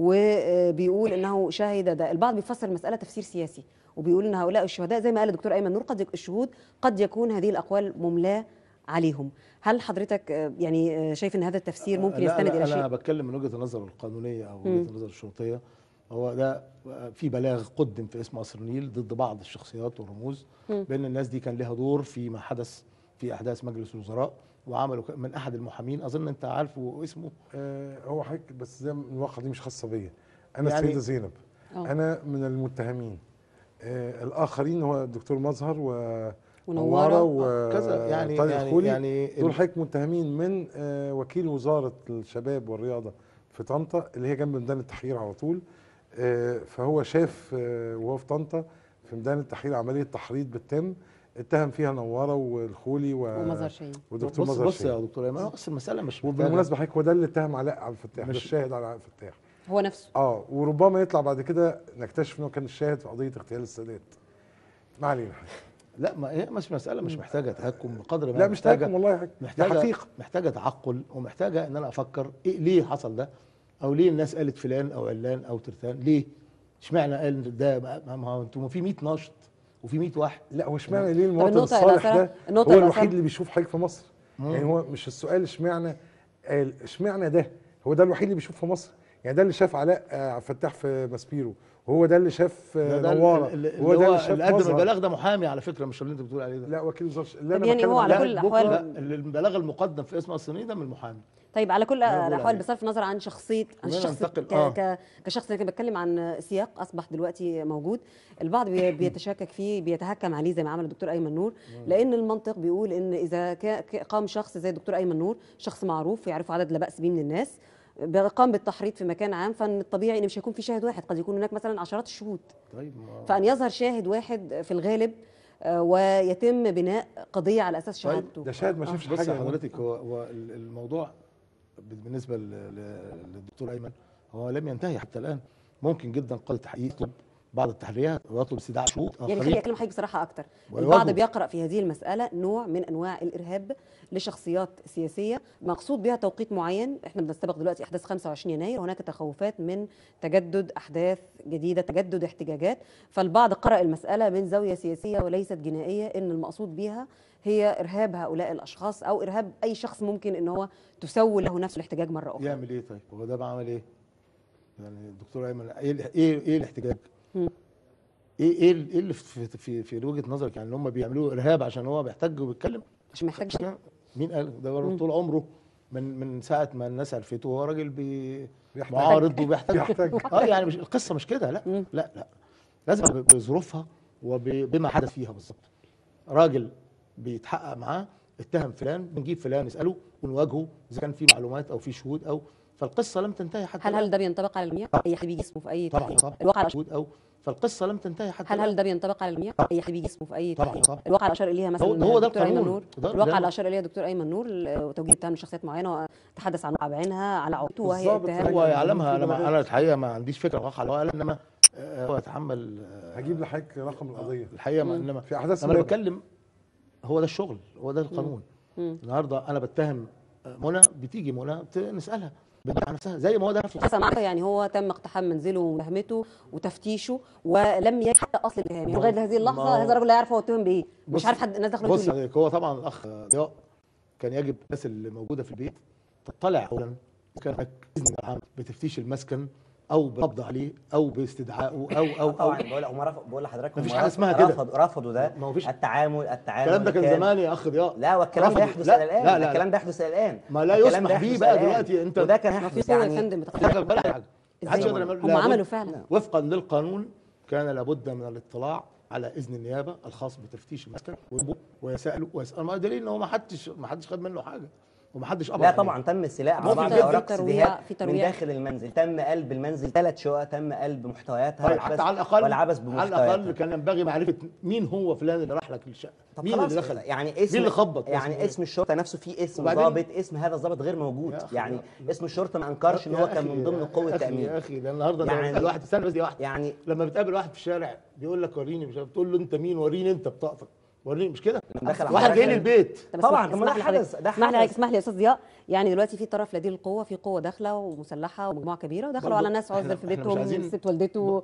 [SPEAKER 1] وبيقول انه شاهد ده البعض بيفسر المساله تفسير سياسي وبيقول ان هؤلاء الشهداء زي ما قال الدكتور ايمن نور قد يك- الشهود قد يكون هذه الاقوال مملاه عليهم هل حضرتك آه، يعني آه، شايف ان هذا التفسير ممكن
[SPEAKER 3] لا
[SPEAKER 1] يستند
[SPEAKER 3] أنا
[SPEAKER 1] الى
[SPEAKER 3] انا
[SPEAKER 1] شيء
[SPEAKER 3] بتكلم من وجهه النظر القانونيه او
[SPEAKER 1] مم.
[SPEAKER 3] وجهه النظر الشرطيه هو ده في بلاغ قدم في اسم قصر النيل ضد بعض الشخصيات والرموز
[SPEAKER 1] مم.
[SPEAKER 3] بان الناس دي كان لها دور فيما حدث في احداث مجلس الوزراء وعملوا ك- من احد المحامين اظن انت عارفه اسمه
[SPEAKER 2] آه، هو حضرتك بس ده الواقعه دي مش خاصه بيا انا
[SPEAKER 3] يعني-
[SPEAKER 2] السيده زينب
[SPEAKER 1] آه.
[SPEAKER 2] انا من المتهمين آه، الاخرين هو الدكتور مظهر و
[SPEAKER 1] ونوارة.
[SPEAKER 3] كذا يعني
[SPEAKER 2] طارق
[SPEAKER 3] يعني
[SPEAKER 2] الخولي
[SPEAKER 3] يعني
[SPEAKER 2] دول حضرتك متهمين من آه، وكيل وزاره الشباب والرياضه في طنطا اللي هي جنب ميدان التحرير على طول آه، فهو شاف آه، وهو في طنطا في ميدان التحرير عمليه تحريض بتتم اتهم فيها نواره والخولي و...
[SPEAKER 1] ومظهر شيء
[SPEAKER 2] ودكتور
[SPEAKER 3] بص
[SPEAKER 2] مظهر
[SPEAKER 3] بص يا
[SPEAKER 2] شاهين.
[SPEAKER 3] دكتور ايمن هو اصل المساله مش محتاجة-
[SPEAKER 2] وبالمناسبه حضرتك هو ده اللي اتهم علاء عبد الفتاح ده
[SPEAKER 3] مش-
[SPEAKER 2] الشاهد على عبد الفتاح
[SPEAKER 1] هو نفسه
[SPEAKER 2] اه وربما يطلع بعد كده نكتشف انه كان الشاهد في قضيه اغتيال السادات ما علينا
[SPEAKER 3] لا ما هي مش مساله مش محتاجه تهكم بقدر ما
[SPEAKER 2] لا
[SPEAKER 3] هي
[SPEAKER 2] مش
[SPEAKER 3] محتاجه
[SPEAKER 2] تهكم والله يا حاج. ده
[SPEAKER 3] محتاجه
[SPEAKER 2] حقيقه
[SPEAKER 3] محتاجه تعقل ومحتاجه ان انا افكر إيه ليه حصل ده او ليه الناس قالت فلان او علان او ترتان ليه اشمعنى قال ده بقى- ما ما هو انتوا ما في 100 ناشط وفي 100 واحد
[SPEAKER 2] لا هو اشمعنى ليه المواطن
[SPEAKER 1] النقطة اللي
[SPEAKER 2] الصالح
[SPEAKER 1] أثرها-
[SPEAKER 2] ده
[SPEAKER 1] النقطة
[SPEAKER 2] هو
[SPEAKER 1] اللي
[SPEAKER 2] الوحيد
[SPEAKER 1] أثرها-
[SPEAKER 2] اللي بيشوف حاجه في مصر
[SPEAKER 3] مم.
[SPEAKER 2] يعني هو مش السؤال اشمعنى قال اشمعنى ده هو ده الوحيد اللي بيشوف في مصر يعني ده اللي شاف علاء آه، عبد الفتاح في ماسبيرو وهو ده اللي شاف
[SPEAKER 3] ده
[SPEAKER 2] آه،
[SPEAKER 3] ده
[SPEAKER 2] نواره
[SPEAKER 3] اللي
[SPEAKER 2] هو ده
[SPEAKER 3] هو
[SPEAKER 2] اللي شاف
[SPEAKER 3] اللي قدم
[SPEAKER 2] مظهر.
[SPEAKER 3] البلاغ ده محامي على فكره مش اللي انت بتقول عليه ده
[SPEAKER 2] لا وكيل وزاره اللي
[SPEAKER 1] طب
[SPEAKER 2] انا
[SPEAKER 1] يعني
[SPEAKER 2] بتكلم
[SPEAKER 1] هو على
[SPEAKER 2] عليه
[SPEAKER 1] كل
[SPEAKER 3] لا،
[SPEAKER 1] الأحوال-
[SPEAKER 3] لا البلاغ المقدم في اسم الصيني ده من المحامي
[SPEAKER 1] طيب على كل
[SPEAKER 3] أنا بقول
[SPEAKER 1] الاحوال
[SPEAKER 3] عليه.
[SPEAKER 1] بصرف النظر عن شخصيه عن
[SPEAKER 3] خلينا
[SPEAKER 1] الشخص
[SPEAKER 3] ننتقل،
[SPEAKER 1] ك...
[SPEAKER 3] آه.
[SPEAKER 1] ك... كشخص اللي بتكلم عن سياق اصبح دلوقتي موجود البعض بي... بيتشكك فيه بيتهكم عليه زي ما عمل الدكتور ايمن نور لان المنطق بيقول ان اذا ك... ك- قام شخص زي الدكتور ايمن نور شخص معروف يعرف عدد لا باس به من الناس قام بالتحريض في مكان عام فان الطبيعي ان مش هيكون في شاهد واحد قد يكون هناك مثلا عشرات الشهود
[SPEAKER 3] طيب ما
[SPEAKER 1] فان يظهر شاهد واحد في الغالب آه، ويتم بناء قضيه على اساس
[SPEAKER 3] طيب،
[SPEAKER 1] شهادته
[SPEAKER 2] ده شاهد ما شافش
[SPEAKER 3] بص
[SPEAKER 2] حاجه
[SPEAKER 3] يا حضرتك هو هو ال- الموضوع بالنسبه ل- ل- للدكتور ايمن هو لم ينتهي حتى الان ممكن جدا قاضي التحقيق يطلب بعض التحريات ويطلب استدعاء شهود
[SPEAKER 1] يعني
[SPEAKER 3] اخرين
[SPEAKER 1] خليني اكلم حضرتك بصراحه اكتر
[SPEAKER 3] ويواجهوا.
[SPEAKER 1] البعض بيقرا في هذه المساله نوع من انواع الارهاب لشخصيات سياسيه مقصود بها توقيت معين احنا بنستبق دلوقتي احداث 25 يناير هناك تخوفات من تجدد احداث جديده تجدد احتجاجات فالبعض قرا المساله من زاويه سياسيه وليست جنائيه ان المقصود بها هي ارهاب هؤلاء الاشخاص او ارهاب اي شخص ممكن ان هو تسول له نفس الاحتجاج مره اخرى
[SPEAKER 3] يعمل ايه طيب هو ده بعمل ايه يعني الدكتور ايمن ايه ال- ايه ايه الاحتجاج
[SPEAKER 1] مم.
[SPEAKER 3] ايه ايه ال- ايه اللي في في في وجهه نظرك يعني هم بيعملوا ارهاب عشان هو بيحتج وبيتكلم
[SPEAKER 1] مش محتاج شيء.
[SPEAKER 3] مين قال ده هو طول عمره من من ساعه ما الناس عرفته هو راجل بي
[SPEAKER 2] بيحتج.
[SPEAKER 3] معارض وبيحتج
[SPEAKER 2] بيحتج.
[SPEAKER 3] اه يعني مش القصه مش كده لا
[SPEAKER 1] مم.
[SPEAKER 3] لا لا لازم ب- بظروفها وبما حدث فيها بالظبط راجل بيتحقق معاه اتهم فلان بنجيب فلان نساله ونواجهه اذا كان في معلومات او في شهود او فالقصه لم تنتهي حتى
[SPEAKER 1] هل
[SPEAKER 3] الآن.
[SPEAKER 1] هل ده بينطبق على الجميع اي حد بيجي اسمه في اي
[SPEAKER 3] طبعا
[SPEAKER 1] تحقيق
[SPEAKER 3] طبعا
[SPEAKER 1] الواقع
[SPEAKER 3] شهود او فالقصه لم تنتهي حتى
[SPEAKER 1] هل
[SPEAKER 3] الآن.
[SPEAKER 1] هل ده بينطبق على الجميع؟ اي حد بيجي اسمه في اي
[SPEAKER 3] طبعاً،
[SPEAKER 1] تحقيق
[SPEAKER 3] طبعاً.
[SPEAKER 1] الواقع اللي اشار اليها مثلا
[SPEAKER 3] هو- هو ده
[SPEAKER 1] الدكتور ايمن
[SPEAKER 3] القانون.
[SPEAKER 1] نور
[SPEAKER 3] ده-
[SPEAKER 1] الواقع
[SPEAKER 3] ده-
[SPEAKER 1] اللي اشار اليها الدكتور ايمن نور ال- وتوجيه اتهام لشخصيات معينه وتحدث عن وقع بعينها على عقوبته وهي
[SPEAKER 2] بالظبط.
[SPEAKER 1] اتهام
[SPEAKER 3] هو يعلمها انا
[SPEAKER 2] في
[SPEAKER 3] ما
[SPEAKER 2] بلاغات.
[SPEAKER 3] انا الحقيقه ما عنديش فكره واقعه الواقع انما آه، هو يتحمل آه،
[SPEAKER 2] هجيب لحضرتك رقم القضيه
[SPEAKER 3] الحقيقه ما انما
[SPEAKER 2] في احداث
[SPEAKER 3] انا
[SPEAKER 2] امبارح.
[SPEAKER 3] بتكلم هو ده الشغل هو ده القانون
[SPEAKER 1] مم.
[SPEAKER 3] النهارده انا بتهم منى بتيجي منى بت- نسالها بتدافع عن نفسها زي ما هو ده نفسه
[SPEAKER 1] حسب معرفة يعني هو تم اقتحام منزله ومهمته وتفتيشه ولم يجد حتى اصل الاتهام يعني لغايه هذه
[SPEAKER 3] ما
[SPEAKER 1] اللحظه
[SPEAKER 3] هو-
[SPEAKER 1] هذا الرجل لا يعرف هو اتهم بايه مش
[SPEAKER 3] بص-
[SPEAKER 1] عارف حد الناس داخله
[SPEAKER 3] بص
[SPEAKER 1] تقول إيه.
[SPEAKER 3] حضرتك هو طبعا الاخ ضياء كان يجب الناس اللي موجوده في البيت تطلع اولا كان هناك اذن العام بتفتيش المسكن او بالقبض عليه او باستدعائه او او او
[SPEAKER 6] طبعا بقول هم رفض بقول لحضرتك
[SPEAKER 3] مفيش
[SPEAKER 6] هم
[SPEAKER 3] حاجة
[SPEAKER 6] رفض-
[SPEAKER 3] اسمها كده.
[SPEAKER 6] رفضوا رفضوا ده
[SPEAKER 3] ما هو فيش-
[SPEAKER 6] التعامل التعامل
[SPEAKER 3] الكلام ده كان زمان يا اخ ضياء
[SPEAKER 6] لا والكلام ده
[SPEAKER 3] رفضوا.
[SPEAKER 6] يحدث
[SPEAKER 3] لا،
[SPEAKER 6] الى الان
[SPEAKER 3] لا، لا،
[SPEAKER 6] الكلام
[SPEAKER 3] لا.
[SPEAKER 6] ده يحدث الى الان
[SPEAKER 3] ما لا
[SPEAKER 6] الكلام
[SPEAKER 3] يسمح
[SPEAKER 6] ده
[SPEAKER 3] به
[SPEAKER 6] يحدث
[SPEAKER 3] بقى
[SPEAKER 6] الآن.
[SPEAKER 3] دلوقتي انت
[SPEAKER 6] وده كان
[SPEAKER 1] ما في
[SPEAKER 6] يحدث
[SPEAKER 1] قوة يا
[SPEAKER 6] يعني
[SPEAKER 1] فندم
[SPEAKER 3] خلي بالك
[SPEAKER 1] بتقدر
[SPEAKER 3] ولا حاجه محدش يقدر يعمل-
[SPEAKER 1] هم
[SPEAKER 3] لابد-
[SPEAKER 1] عملوا فعلا
[SPEAKER 3] وفقا للقانون كان لابد من الاطلاع على اذن النيابه الخاص بتفتيش المسكن ويبقوا ويسالوا ويسالوا ما دليل ان هو ما حدش ما حدش خد منه حاجه وما حدش قبض
[SPEAKER 6] لا
[SPEAKER 3] عليه.
[SPEAKER 6] طبعا تم الاستيلاء على
[SPEAKER 3] ممكن
[SPEAKER 6] بعض
[SPEAKER 3] جداً
[SPEAKER 6] اوراق
[SPEAKER 1] ترويع-
[SPEAKER 6] سيديهات
[SPEAKER 1] في
[SPEAKER 6] من
[SPEAKER 1] ترويع.
[SPEAKER 6] داخل المنزل تم قلب المنزل ثلاث شقق تم قلب محتوياتها
[SPEAKER 3] طيب
[SPEAKER 6] والعبث-
[SPEAKER 3] حتى على الاقل
[SPEAKER 6] والعبث
[SPEAKER 3] على
[SPEAKER 6] بمحتوياتها
[SPEAKER 3] الاقل كان ينبغي معرفه مين هو فلان اللي راح لك الشقه
[SPEAKER 6] طب
[SPEAKER 3] مين
[SPEAKER 6] خلاص
[SPEAKER 3] اللي دخل
[SPEAKER 6] يعني اسم
[SPEAKER 3] مين اللي خبط
[SPEAKER 6] يعني
[SPEAKER 3] اسمه
[SPEAKER 6] اسم الشرطه نفسه فيه اسم
[SPEAKER 3] وبعدين-
[SPEAKER 6] ضابط اسم هذا الضابط غير موجود
[SPEAKER 3] يا أخي
[SPEAKER 6] يعني
[SPEAKER 3] لا.
[SPEAKER 6] اسم الشرطه ما انكرش ان
[SPEAKER 3] يا
[SPEAKER 6] هو كان
[SPEAKER 3] أخي-
[SPEAKER 6] من ضمن قوه
[SPEAKER 3] يا أخي-
[SPEAKER 6] التامين
[SPEAKER 3] يا اخي ده النهارده
[SPEAKER 6] يعني-
[SPEAKER 3] يعني الواحد استنى بس دي واحده
[SPEAKER 6] يعني
[SPEAKER 3] لما بتقابل واحد في الشارع بيقول لك وريني مش عارف تقول له انت مين وريني انت بطاقتك وريني مش كده
[SPEAKER 6] لما دخل على
[SPEAKER 3] واحد جاي لي
[SPEAKER 6] حضرتك-
[SPEAKER 3] البيت
[SPEAKER 1] طب
[SPEAKER 6] طبعاً،
[SPEAKER 1] اسمح-
[SPEAKER 6] طب ما ده
[SPEAKER 1] اسمح لي
[SPEAKER 6] حدث،
[SPEAKER 1] حضرتك-
[SPEAKER 6] ده
[SPEAKER 1] اسمح لي
[SPEAKER 6] حدث.
[SPEAKER 1] اسمح لي يا استاذ ضياء يعني دلوقتي في طرف لديه القوه في قوه داخله ومسلحه ومجموعه كبيره ودخلوا
[SPEAKER 3] برضو
[SPEAKER 1] على ناس
[SPEAKER 3] إحنا-
[SPEAKER 1] عزل في
[SPEAKER 3] إحنا مش
[SPEAKER 1] بيتهم
[SPEAKER 3] عايزين-
[SPEAKER 1] ست والدته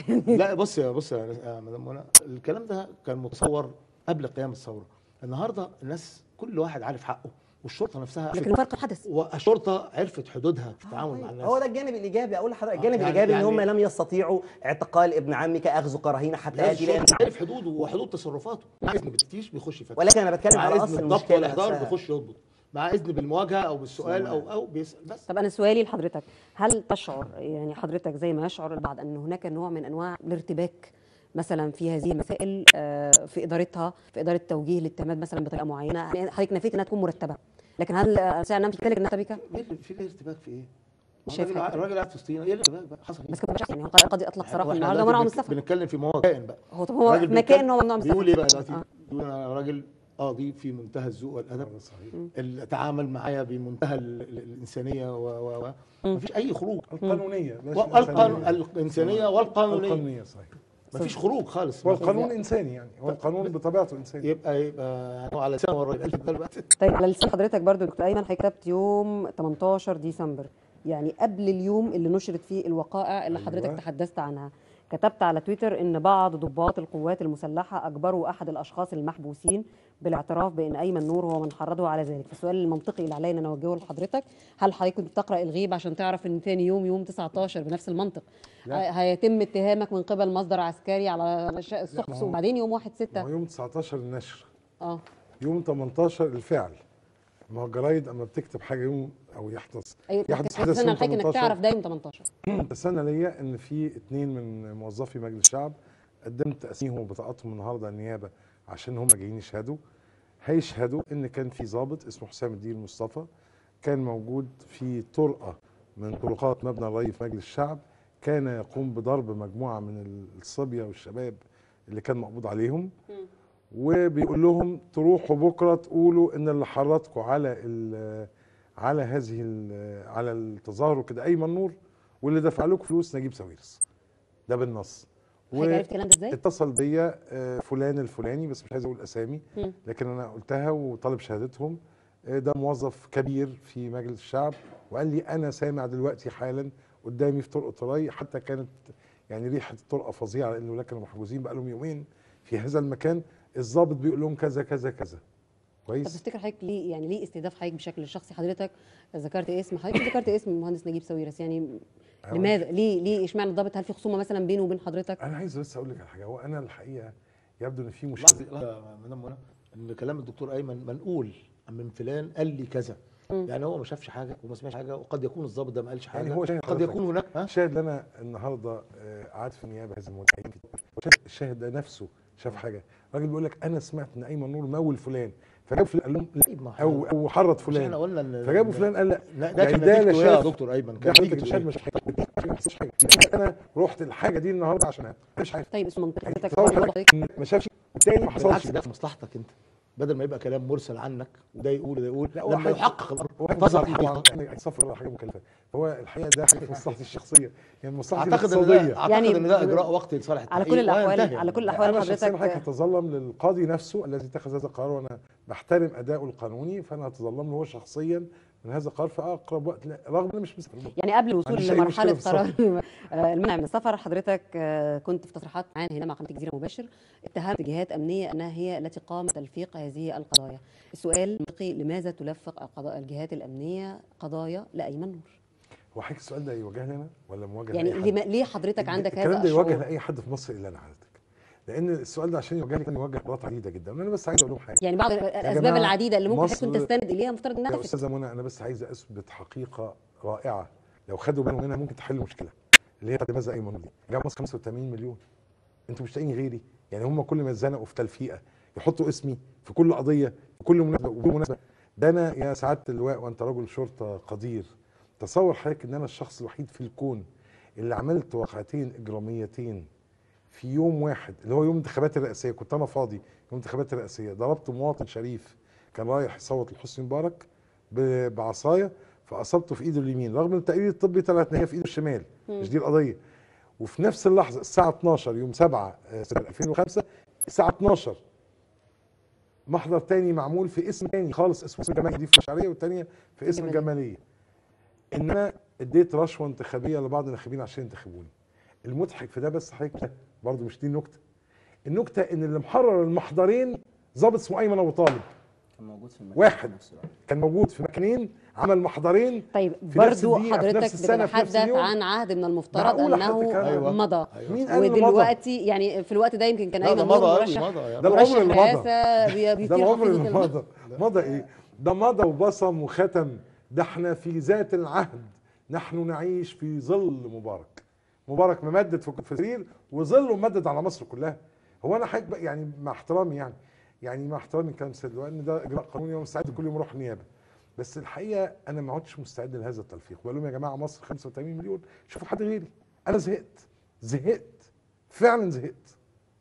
[SPEAKER 3] لا بص يا بص يا يا مدام منى الكلام ده كان متصور قبل قيام الثوره النهارده الناس كل واحد عارف حقه والشرطه نفسها
[SPEAKER 1] لكن فرق حدث
[SPEAKER 3] والشرطه عرفت حدودها في التعامل مع الناس
[SPEAKER 6] هو ده الجانب الايجابي اقول لحضرتك الجانب
[SPEAKER 3] يعني-
[SPEAKER 6] الايجابي ان هم
[SPEAKER 3] يعني-
[SPEAKER 6] لم يستطيعوا اعتقال ابن عمك اخذ قراهين حتى
[SPEAKER 3] لا
[SPEAKER 6] ياتي لأن
[SPEAKER 3] الشرطه عارف حدوده وحدود تصرفاته مع اذن بالتفتيش بيخش يفتش
[SPEAKER 6] ولكن انا بتكلم
[SPEAKER 3] مع
[SPEAKER 6] على
[SPEAKER 3] اذن
[SPEAKER 6] اصل
[SPEAKER 3] الضبط
[SPEAKER 6] المشكله
[SPEAKER 3] والاحضار
[SPEAKER 6] نفسها.
[SPEAKER 3] بيخش يضبط مع اذن بالمواجهه او بالسؤال او او بيسال بس
[SPEAKER 1] طب انا سؤالي لحضرتك هل تشعر يعني حضرتك زي ما يشعر البعض ان هناك نوع من انواع الارتباك مثلا في هذه المسائل آه، في ادارتها في اداره توجيه الاتهامات مثلا بطريقه معينه يعني حضرتك نفيت انها تكون مرتبه لكن هل آه، ساعه نعم تتكلم انها تبكى
[SPEAKER 3] ايه اللي- في ليه ارتباك في ايه؟
[SPEAKER 1] مش
[SPEAKER 3] الراجل
[SPEAKER 1] شايف حاجة.
[SPEAKER 3] قاعد- الراجل قاعد في وسطينا ايه الارتباك بقى حصل ايه؟
[SPEAKER 1] بس كان يعني هو القاضي اطلق
[SPEAKER 3] هو
[SPEAKER 1] سراحه
[SPEAKER 3] احنا
[SPEAKER 1] النهارده
[SPEAKER 3] دلوقتي
[SPEAKER 1] ومنعه من
[SPEAKER 3] بنك-
[SPEAKER 1] السفر
[SPEAKER 3] بنتكلم في مكان بقى
[SPEAKER 1] هو طب هو
[SPEAKER 3] الراجل
[SPEAKER 1] مكان
[SPEAKER 3] بيتكلم-
[SPEAKER 1] هو ممنوع من
[SPEAKER 3] بيقول
[SPEAKER 1] السفر
[SPEAKER 3] ايه بقى دلوقتي؟
[SPEAKER 1] آه.
[SPEAKER 3] بيقول انا راجل قاضي في منتهى الذوق والادب
[SPEAKER 2] هذا صحيح
[SPEAKER 3] التعامل معايا بمنتهى ال- ال- الانسانيه و و و مفيش اي خروج
[SPEAKER 2] القانونيه ماشي
[SPEAKER 3] والقانون
[SPEAKER 2] الإنسانية.
[SPEAKER 3] الانسانيه والقانونيه
[SPEAKER 2] القانونيه صحيح
[SPEAKER 3] مفيش خروج خالص
[SPEAKER 2] والقانون انساني يعني هو القانون بطبيعته انساني
[SPEAKER 3] يبقى يبقى يعني هو على لسان هو الراجل قال بقى
[SPEAKER 1] طيب على لسان حضرتك برضو دكتور ايمن حضرتك كتبت يوم 18 ديسمبر يعني قبل اليوم اللي نشرت فيه الوقائع اللي
[SPEAKER 2] أيوة.
[SPEAKER 1] حضرتك تحدثت عنها كتبت على تويتر ان بعض ضباط القوات المسلحه اجبروا احد الاشخاص المحبوسين بالاعتراف بان ايمن نور هو من حرضه على ذلك فالسؤال المنطقي اللي علينا نوجهه لحضرتك هل حضرتك كنت بتقرا الغيب عشان تعرف ان ثاني يوم يوم 19 بنفس المنطق
[SPEAKER 2] لا.
[SPEAKER 1] ه- هيتم اتهامك من قبل مصدر عسكري على ش- السخف
[SPEAKER 2] هو-
[SPEAKER 1] وبعدين يوم 1
[SPEAKER 2] ما
[SPEAKER 1] 6
[SPEAKER 2] هو يوم 19 النشر
[SPEAKER 1] اه
[SPEAKER 2] يوم 18 الفعل ما هو الجرايد اما بتكتب حاجه يوم او يحدث
[SPEAKER 1] ايوه
[SPEAKER 2] يحدث
[SPEAKER 1] كنت
[SPEAKER 2] حدث
[SPEAKER 1] بستنى
[SPEAKER 2] يوم
[SPEAKER 1] الحاجه انك
[SPEAKER 2] 18
[SPEAKER 1] تعرف ده يوم 18
[SPEAKER 2] بس انا ليا ان في اتنين من موظفي مجلس الشعب قدمت اساميهم وبطاقاتهم النهارده النيابه عشان هم جايين يشهدوا هيشهدوا ان كان في ضابط اسمه حسام الدين مصطفى كان موجود في طرقه من طرقات مبنى الري في مجلس الشعب كان يقوم بضرب مجموعه من الصبيه والشباب اللي كان مقبوض عليهم وبيقول لهم تروحوا بكره تقولوا ان اللي حرضكم على ال- على هذه ال- على التظاهر وكده ايمن نور واللي دفع لكم فلوس نجيب ساويرس ده بالنص
[SPEAKER 1] حضرتك عرفت الكلام ده ازاي؟
[SPEAKER 2] اتصل بيا آه، فلان الفلاني بس مش عايز اقول اسامي
[SPEAKER 1] مم.
[SPEAKER 2] لكن انا قلتها وطالب شهادتهم آه، ده موظف كبير في مجلس الشعب وقال لي انا سامع دلوقتي حالا قدامي في طرقه طري حتى كانت يعني ريحه الطرقه فظيعه لان الولاد كانوا محجوزين بقى لهم يومين في هذا المكان الضابط بيقول لهم كذا كذا كذا
[SPEAKER 1] طب
[SPEAKER 2] كويس
[SPEAKER 1] تفتكر حضرتك ليه يعني ليه استهداف حضرتك بشكل شخصي حضرتك ذكرت اسم حضرتك ذكرت اسم المهندس نجيب ساويرس يعني لماذا ليه ليه اشمعنى الضابط هل في خصومه مثلا بينه وبين حضرتك؟
[SPEAKER 2] انا عايز بس اقول لك على حاجه هو انا الحقيقه يبدو ان في
[SPEAKER 3] لحظه
[SPEAKER 2] مشكله
[SPEAKER 3] لحظة يا مدام منى ان كلام الدكتور ايمن منقول من فلان قال لي كذا يعني هو ما شافش حاجه وما سمعش حاجه وقد يكون الضابط ده ما قالش حاجه
[SPEAKER 2] يعني هو شاهد
[SPEAKER 3] قد
[SPEAKER 2] حضرتك.
[SPEAKER 3] يكون هناك ها
[SPEAKER 2] الشاهد اللي انا النهارده آه، قعدت في النيابه هذا المدعين شاف- الشاهد ده نفسه شاف حاجه الراجل بيقول لك انا سمعت ان ايمن نور مول فلان فجاب فلان قال لهم لا،
[SPEAKER 3] طيب ما
[SPEAKER 2] او
[SPEAKER 3] احنا-
[SPEAKER 2] او حرض
[SPEAKER 3] مش
[SPEAKER 2] فلان
[SPEAKER 3] احنا قلنا ان
[SPEAKER 2] فجابوا فلان قال لا
[SPEAKER 3] لا ده
[SPEAKER 2] يعني
[SPEAKER 3] كان
[SPEAKER 2] ده لا
[SPEAKER 3] نتيجته إيه يا
[SPEAKER 2] شاف
[SPEAKER 3] دكتور ايمن
[SPEAKER 2] ده
[SPEAKER 3] كان
[SPEAKER 2] حضرتك
[SPEAKER 3] نتيجته
[SPEAKER 2] الشاهد
[SPEAKER 3] إيه؟
[SPEAKER 2] مش حاجه مش حاجه انا رحت الحاجه دي النهارده عشان مش عارف
[SPEAKER 1] طيب اسم منطقي حضرتك
[SPEAKER 2] تصور
[SPEAKER 1] حضرتك
[SPEAKER 2] حضرتك ما شافش التاني ما
[SPEAKER 3] بالعكس
[SPEAKER 2] حصلش
[SPEAKER 3] ده في مصلحتك انت بدل ما يبقى كلام مرسل عنك وده يقول وده يقول
[SPEAKER 2] لا، هو
[SPEAKER 3] لما
[SPEAKER 2] حاجة-
[SPEAKER 3] يحقق الامر
[SPEAKER 2] هو حاجة
[SPEAKER 3] تظهر
[SPEAKER 2] طبعا
[SPEAKER 3] الحقيقه
[SPEAKER 2] يعني سفر ولا حاجه مكلفه هو الحقيقه ده حاجه في مصلحتي الشخصيه يعني مصلحتي
[SPEAKER 3] اعتقد ان
[SPEAKER 2] الاقتصاديه
[SPEAKER 3] ده اعتقد
[SPEAKER 1] يعني
[SPEAKER 3] ان ده اجراء وقتي لصالح
[SPEAKER 1] على
[SPEAKER 3] التحقيق
[SPEAKER 1] كل الاحوال
[SPEAKER 3] وينتهي.
[SPEAKER 1] على كل
[SPEAKER 2] لا،
[SPEAKER 1] الاحوال
[SPEAKER 2] انا شخصيا حضرتك
[SPEAKER 1] حضرتك
[SPEAKER 2] هتظلم للقاضي نفسه الذي اتخذ هذا القرار وانا بحترم اداؤه القانوني فانا هتظلم له هو شخصيا من هذا القرار في اقرب وقت لا رغم اني مش مسافر
[SPEAKER 1] يعني قبل الوصول
[SPEAKER 2] عنديش أي
[SPEAKER 1] لمرحله
[SPEAKER 2] مشكلة في
[SPEAKER 1] قرار آه، المنع من السفر حضرتك آه، كنت في تصريحات معانا هنا مع قناه الجزيره مباشر اتهمت جهات امنيه انها هي التي قامت تلفيق هذه القضايا السؤال المنطقي لماذا تلفق القضاء الجهات الامنيه قضايا لايمن نور
[SPEAKER 2] هو حضرتك السؤال ده يوجه لي انا ولا موجه
[SPEAKER 1] يعني
[SPEAKER 2] لأي حد؟
[SPEAKER 1] ليه ليه حضرتك عندك هذا
[SPEAKER 2] الكلام ده يوجه
[SPEAKER 1] الشعور
[SPEAKER 2] لاي حد في مصر الا انا حضرتك لان السؤال ده عشان يوجه لي كان يوجه مرات عديده جدا وانا بس عايز اقول لهم حاجه
[SPEAKER 1] يعني بعض الاسباب
[SPEAKER 2] جماعة،
[SPEAKER 1] العديده اللي ممكن
[SPEAKER 2] مصر-
[SPEAKER 1] تكون تستند اليها مفترض انها
[SPEAKER 2] يا
[SPEAKER 1] تفت
[SPEAKER 2] استاذه منى انا بس عايز اثبت حقيقه رائعه لو خدوا بالهم منها ممكن تحل مشكله اللي هي بتاعت ماذا ايمن دي يا جماعه مصر 85 مليون انتوا مش لاقيين غيري يعني هم كل ما اتزنقوا في تلفيقه يحطوا اسمي في كل قضيه في كل مناسبه وفي مناسبه ده انا يا سعاده اللواء وانت رجل شرطه قدير تصور حضرتك ان انا الشخص الوحيد في الكون اللي عملت واقعتين اجراميتين في يوم واحد اللي هو يوم الانتخابات الرئاسيه كنت انا فاضي يوم الانتخابات الرئاسيه ضربت مواطن شريف كان رايح يصوت لحسني مبارك ب- بعصايه فاصبته في ايده اليمين رغم ان التقرير الطبي طلعت ان هي في ايده الشمال مش دي القضيه وفي نفس اللحظه الساعه 12 يوم 7 آه، سنه 2005 الساعه 12 محضر تاني معمول في اسم تاني خالص اسمه اسم الجماليه دي في الشعريه والتانيه في اسم
[SPEAKER 1] الجمالية.
[SPEAKER 2] الجماليه ان انا اديت رشوه انتخابيه لبعض الناخبين عشان ينتخبوني المضحك في ده بس حضرتك برضه مش دي النكته النكته ان اللي محرر المحضرين ضابط اسمه ايمن ابو طالب
[SPEAKER 6] كان موجود في المكان
[SPEAKER 2] واحد
[SPEAKER 6] في نفس الوقت.
[SPEAKER 2] كان موجود في مكانين عمل محضرين
[SPEAKER 1] طيب
[SPEAKER 2] في نفس
[SPEAKER 1] برضو
[SPEAKER 2] الدقيقة، في
[SPEAKER 1] حضرتك
[SPEAKER 2] نفس السنة، في نفس
[SPEAKER 1] بتتحدث
[SPEAKER 2] اليوم.
[SPEAKER 1] عن عهد من المفترض
[SPEAKER 2] معقولة حضرتك
[SPEAKER 1] انه
[SPEAKER 2] الكلام ده؟
[SPEAKER 3] أيوة.
[SPEAKER 1] مضى
[SPEAKER 3] أيوة.
[SPEAKER 2] مين قال إنه مضى؟
[SPEAKER 1] ودلوقتي يعني في الوقت ده يمكن كان
[SPEAKER 3] لا ده
[SPEAKER 1] ايمن نور
[SPEAKER 3] مضى قوي
[SPEAKER 1] مرشح
[SPEAKER 3] مضى
[SPEAKER 2] ده
[SPEAKER 1] مرشح
[SPEAKER 2] العمر اللي مضى.
[SPEAKER 1] رئاسه بي-
[SPEAKER 2] ده
[SPEAKER 1] بيثير
[SPEAKER 2] العمر
[SPEAKER 1] حقيقة
[SPEAKER 2] اللي
[SPEAKER 1] المضى.
[SPEAKER 2] مضى مضى ايه ده مضى وبصم وختم ده احنا في ذات العهد نحن نعيش في ظل مبارك مبارك ممدد في في السرير وظله ممدد على مصر كلها هو انا حضرتك بقى يعني مع احترامي يعني يعني مع احترامي كلام سيد لان ده اجراء قانوني ومستعد كل يوم اروح نيابه بس الحقيقه انا ما عدتش مستعد لهذا التلفيق بقول لهم يا جماعه مصر 85 مليون شوفوا حد غيري انا زهقت زهقت فعلا زهقت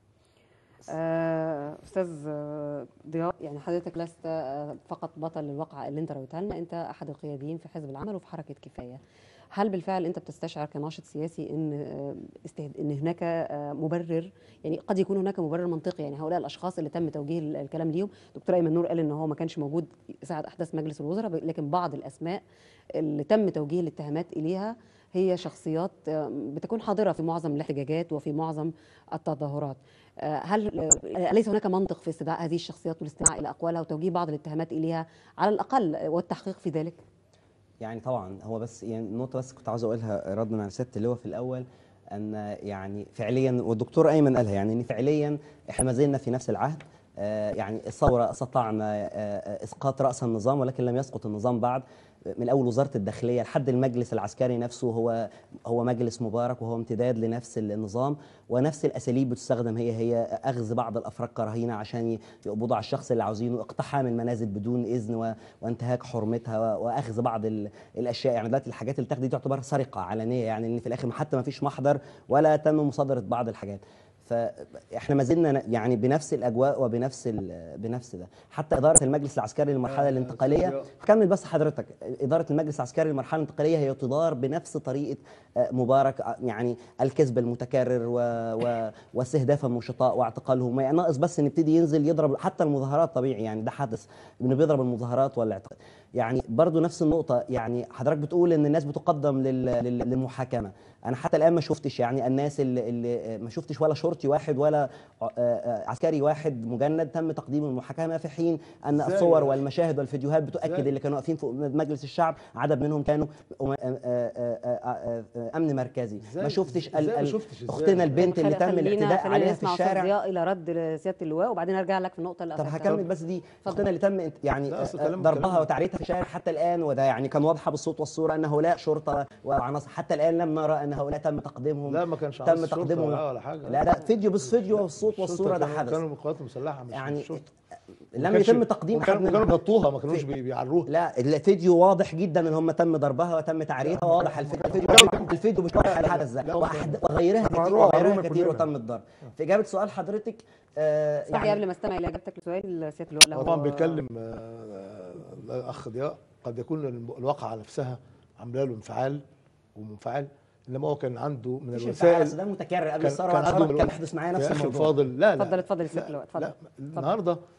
[SPEAKER 1] آه، استاذ آه، ضياء يعني حضرتك لست آه، فقط بطل للواقعه اللي انت رويتها لنا انت احد القياديين في حزب العمل وفي حركه كفايه هل بالفعل انت بتستشعر كناشط سياسي ان آه، استهد... ان هناك آه، مبرر يعني قد يكون هناك مبرر منطقي يعني هؤلاء الاشخاص اللي تم توجيه ال- الكلام ليهم دكتور ايمن نور قال ان هو ما كانش موجود ساعه احداث مجلس الوزراء ب- لكن بعض الاسماء اللي تم توجيه الاتهامات اليها هي شخصيات آه، بتكون حاضره في معظم الاحتجاجات وفي معظم التظاهرات آه، هل آه، أليس هناك منطق في استدعاء هذه الشخصيات والاستماع إلى أقوالها وتوجيه بعض الاتهامات إليها على الأقل والتحقيق في ذلك؟
[SPEAKER 6] يعني طبعا هو بس يعني نقطة بس كنت عاوز اقولها ردا على سيادة اللواء في الأول أن يعني فعليا والدكتور أيمن قالها يعني إن فعليا إحنا ما زلنا في نفس العهد آه، يعني الثورة استطعنا آه، آه، إسقاط رأس النظام ولكن لم يسقط النظام بعد من أول وزارة الداخلية لحد المجلس العسكري نفسه هو هو مجلس مبارك وهو امتداد لنفس النظام ونفس الأساليب بتستخدم هي هي أخذ بعض الأفراد كرهينة عشان ي- يقبضوا على الشخص اللي عاوزينه اقتحام المنازل بدون إذن و- وانتهاك حرمتها و- وأخذ بعض ال- الأشياء يعني دلوقتي الحاجات اللي تاخد دي تعتبر سرقة علنية يعني إن في الآخر حتى ما فيش محضر ولا تم مصادرة بعض الحاجات فاحنا ما زلنا ن- يعني بنفس الاجواء وبنفس ال- بنفس ده حتى اداره المجلس العسكري للمرحله
[SPEAKER 3] آه،
[SPEAKER 6] الانتقاليه
[SPEAKER 3] أستاذ
[SPEAKER 6] كمل بس حضرتك اداره المجلس العسكري للمرحله الانتقاليه هي تدار بنفس طريقه آه، مبارك آه، يعني الكذب المتكرر و... و... واستهداف النشطاء واعتقالهم يعني ناقص بس ان يبتدي ينزل يضرب حتى المظاهرات طبيعي يعني ده حدث انه بيضرب المظاهرات والاعتقال يعني برضو نفس النقطه يعني حضرتك بتقول ان الناس بتقدم لل... لل... للمحاكمه انا حتى الان ما شفتش يعني الناس اللي, اللي ما شفتش ولا شرطي واحد ولا آه، آه، عسكري واحد مجند تم تقديم المحاكمه في حين ان
[SPEAKER 3] إزاي
[SPEAKER 6] الصور
[SPEAKER 3] يا أخي؟
[SPEAKER 6] والمشاهد والفيديوهات بتؤكد
[SPEAKER 3] إزاي؟
[SPEAKER 6] اللي كانوا واقفين فوق مجلس الشعب عدد منهم كانوا أم- آه، آه، آه، آه، امن مركزي
[SPEAKER 3] إزاي؟
[SPEAKER 6] ما شفتش ال-
[SPEAKER 3] إزاي ما
[SPEAKER 6] ال-
[SPEAKER 3] شفتش إزاي؟
[SPEAKER 6] اختنا البنت اللي
[SPEAKER 1] خل-
[SPEAKER 6] تم
[SPEAKER 1] خلينا-
[SPEAKER 6] الاعتداء
[SPEAKER 1] خلينا
[SPEAKER 6] عليها في
[SPEAKER 1] نسمع أستاذ
[SPEAKER 6] الشارع
[SPEAKER 1] ضياء إلى رد سيادة اللواء وبعدين أرجع لك في النقطة اللي
[SPEAKER 6] طب
[SPEAKER 1] أثرتها.
[SPEAKER 6] هكمل بس دي
[SPEAKER 3] اتفضل.
[SPEAKER 6] اختنا اللي تم انت- يعني
[SPEAKER 3] لا، أصل
[SPEAKER 6] آه،
[SPEAKER 3] كلام-
[SPEAKER 6] ضربها
[SPEAKER 3] كلام-
[SPEAKER 6] وتعريتها في الشارع حتى الان وده يعني كان واضحه بالصوت والصوره ان هؤلاء شرطه وعناصر حتى الان لم نرى ان هؤلاء تم تقديمهم
[SPEAKER 3] لا ما كانش
[SPEAKER 6] تم
[SPEAKER 3] عناصر شرطة
[SPEAKER 6] تقديمهم
[SPEAKER 3] ولا ولا حاجة.
[SPEAKER 6] لا لا فيديو بس فيديو والصوت
[SPEAKER 3] الشرطة
[SPEAKER 6] والصوره ده
[SPEAKER 3] كانوا-
[SPEAKER 6] حدث
[SPEAKER 3] كانوا من القوات المسلحه مش
[SPEAKER 6] يعني
[SPEAKER 3] الشرطه
[SPEAKER 6] لم يتم تقديم حد
[SPEAKER 3] كانوا
[SPEAKER 6] من
[SPEAKER 3] كانوا بيغطوها ما كانوش بي- بيعروها
[SPEAKER 6] لا الفيديو واضح جدا ان هم تم ضربها وتم تعريتها واضح الفيديو الفيديو, الفيديو مش واضح الحدث ده وأحد- وغيرها كتير
[SPEAKER 2] معروفة
[SPEAKER 6] وغيرها
[SPEAKER 2] معروفة
[SPEAKER 6] كتير
[SPEAKER 2] كلنا.
[SPEAKER 6] وتم الضرب في اجابه سؤال حضرتك آه
[SPEAKER 1] اسمح لي قبل ما استمع إلى إجابتك لسؤال سيادة اللواء
[SPEAKER 3] هو
[SPEAKER 1] له-
[SPEAKER 3] طبعا بيتكلم آه، آه، الاخ ضياء قد يكون الم- الواقعه نفسها عامله له انفعال ومنفعل انما هو كان عنده من
[SPEAKER 6] مفيش انفعال،
[SPEAKER 3] الوسائل
[SPEAKER 6] أصل ده متكرر قبل
[SPEAKER 3] كان
[SPEAKER 6] الثوره
[SPEAKER 3] كان
[SPEAKER 6] بعد
[SPEAKER 3] عنده
[SPEAKER 6] الثوره
[SPEAKER 3] من
[SPEAKER 6] كان
[SPEAKER 3] الو-
[SPEAKER 6] يحدث معايا
[SPEAKER 3] يا
[SPEAKER 6] نفس
[SPEAKER 3] أخي
[SPEAKER 6] الموضوع
[SPEAKER 3] الفاضل لا لا
[SPEAKER 1] اتفضل اتفضل يا
[SPEAKER 3] لا،
[SPEAKER 1] سيادة اللواء اتفضل
[SPEAKER 3] لا النهارده آه،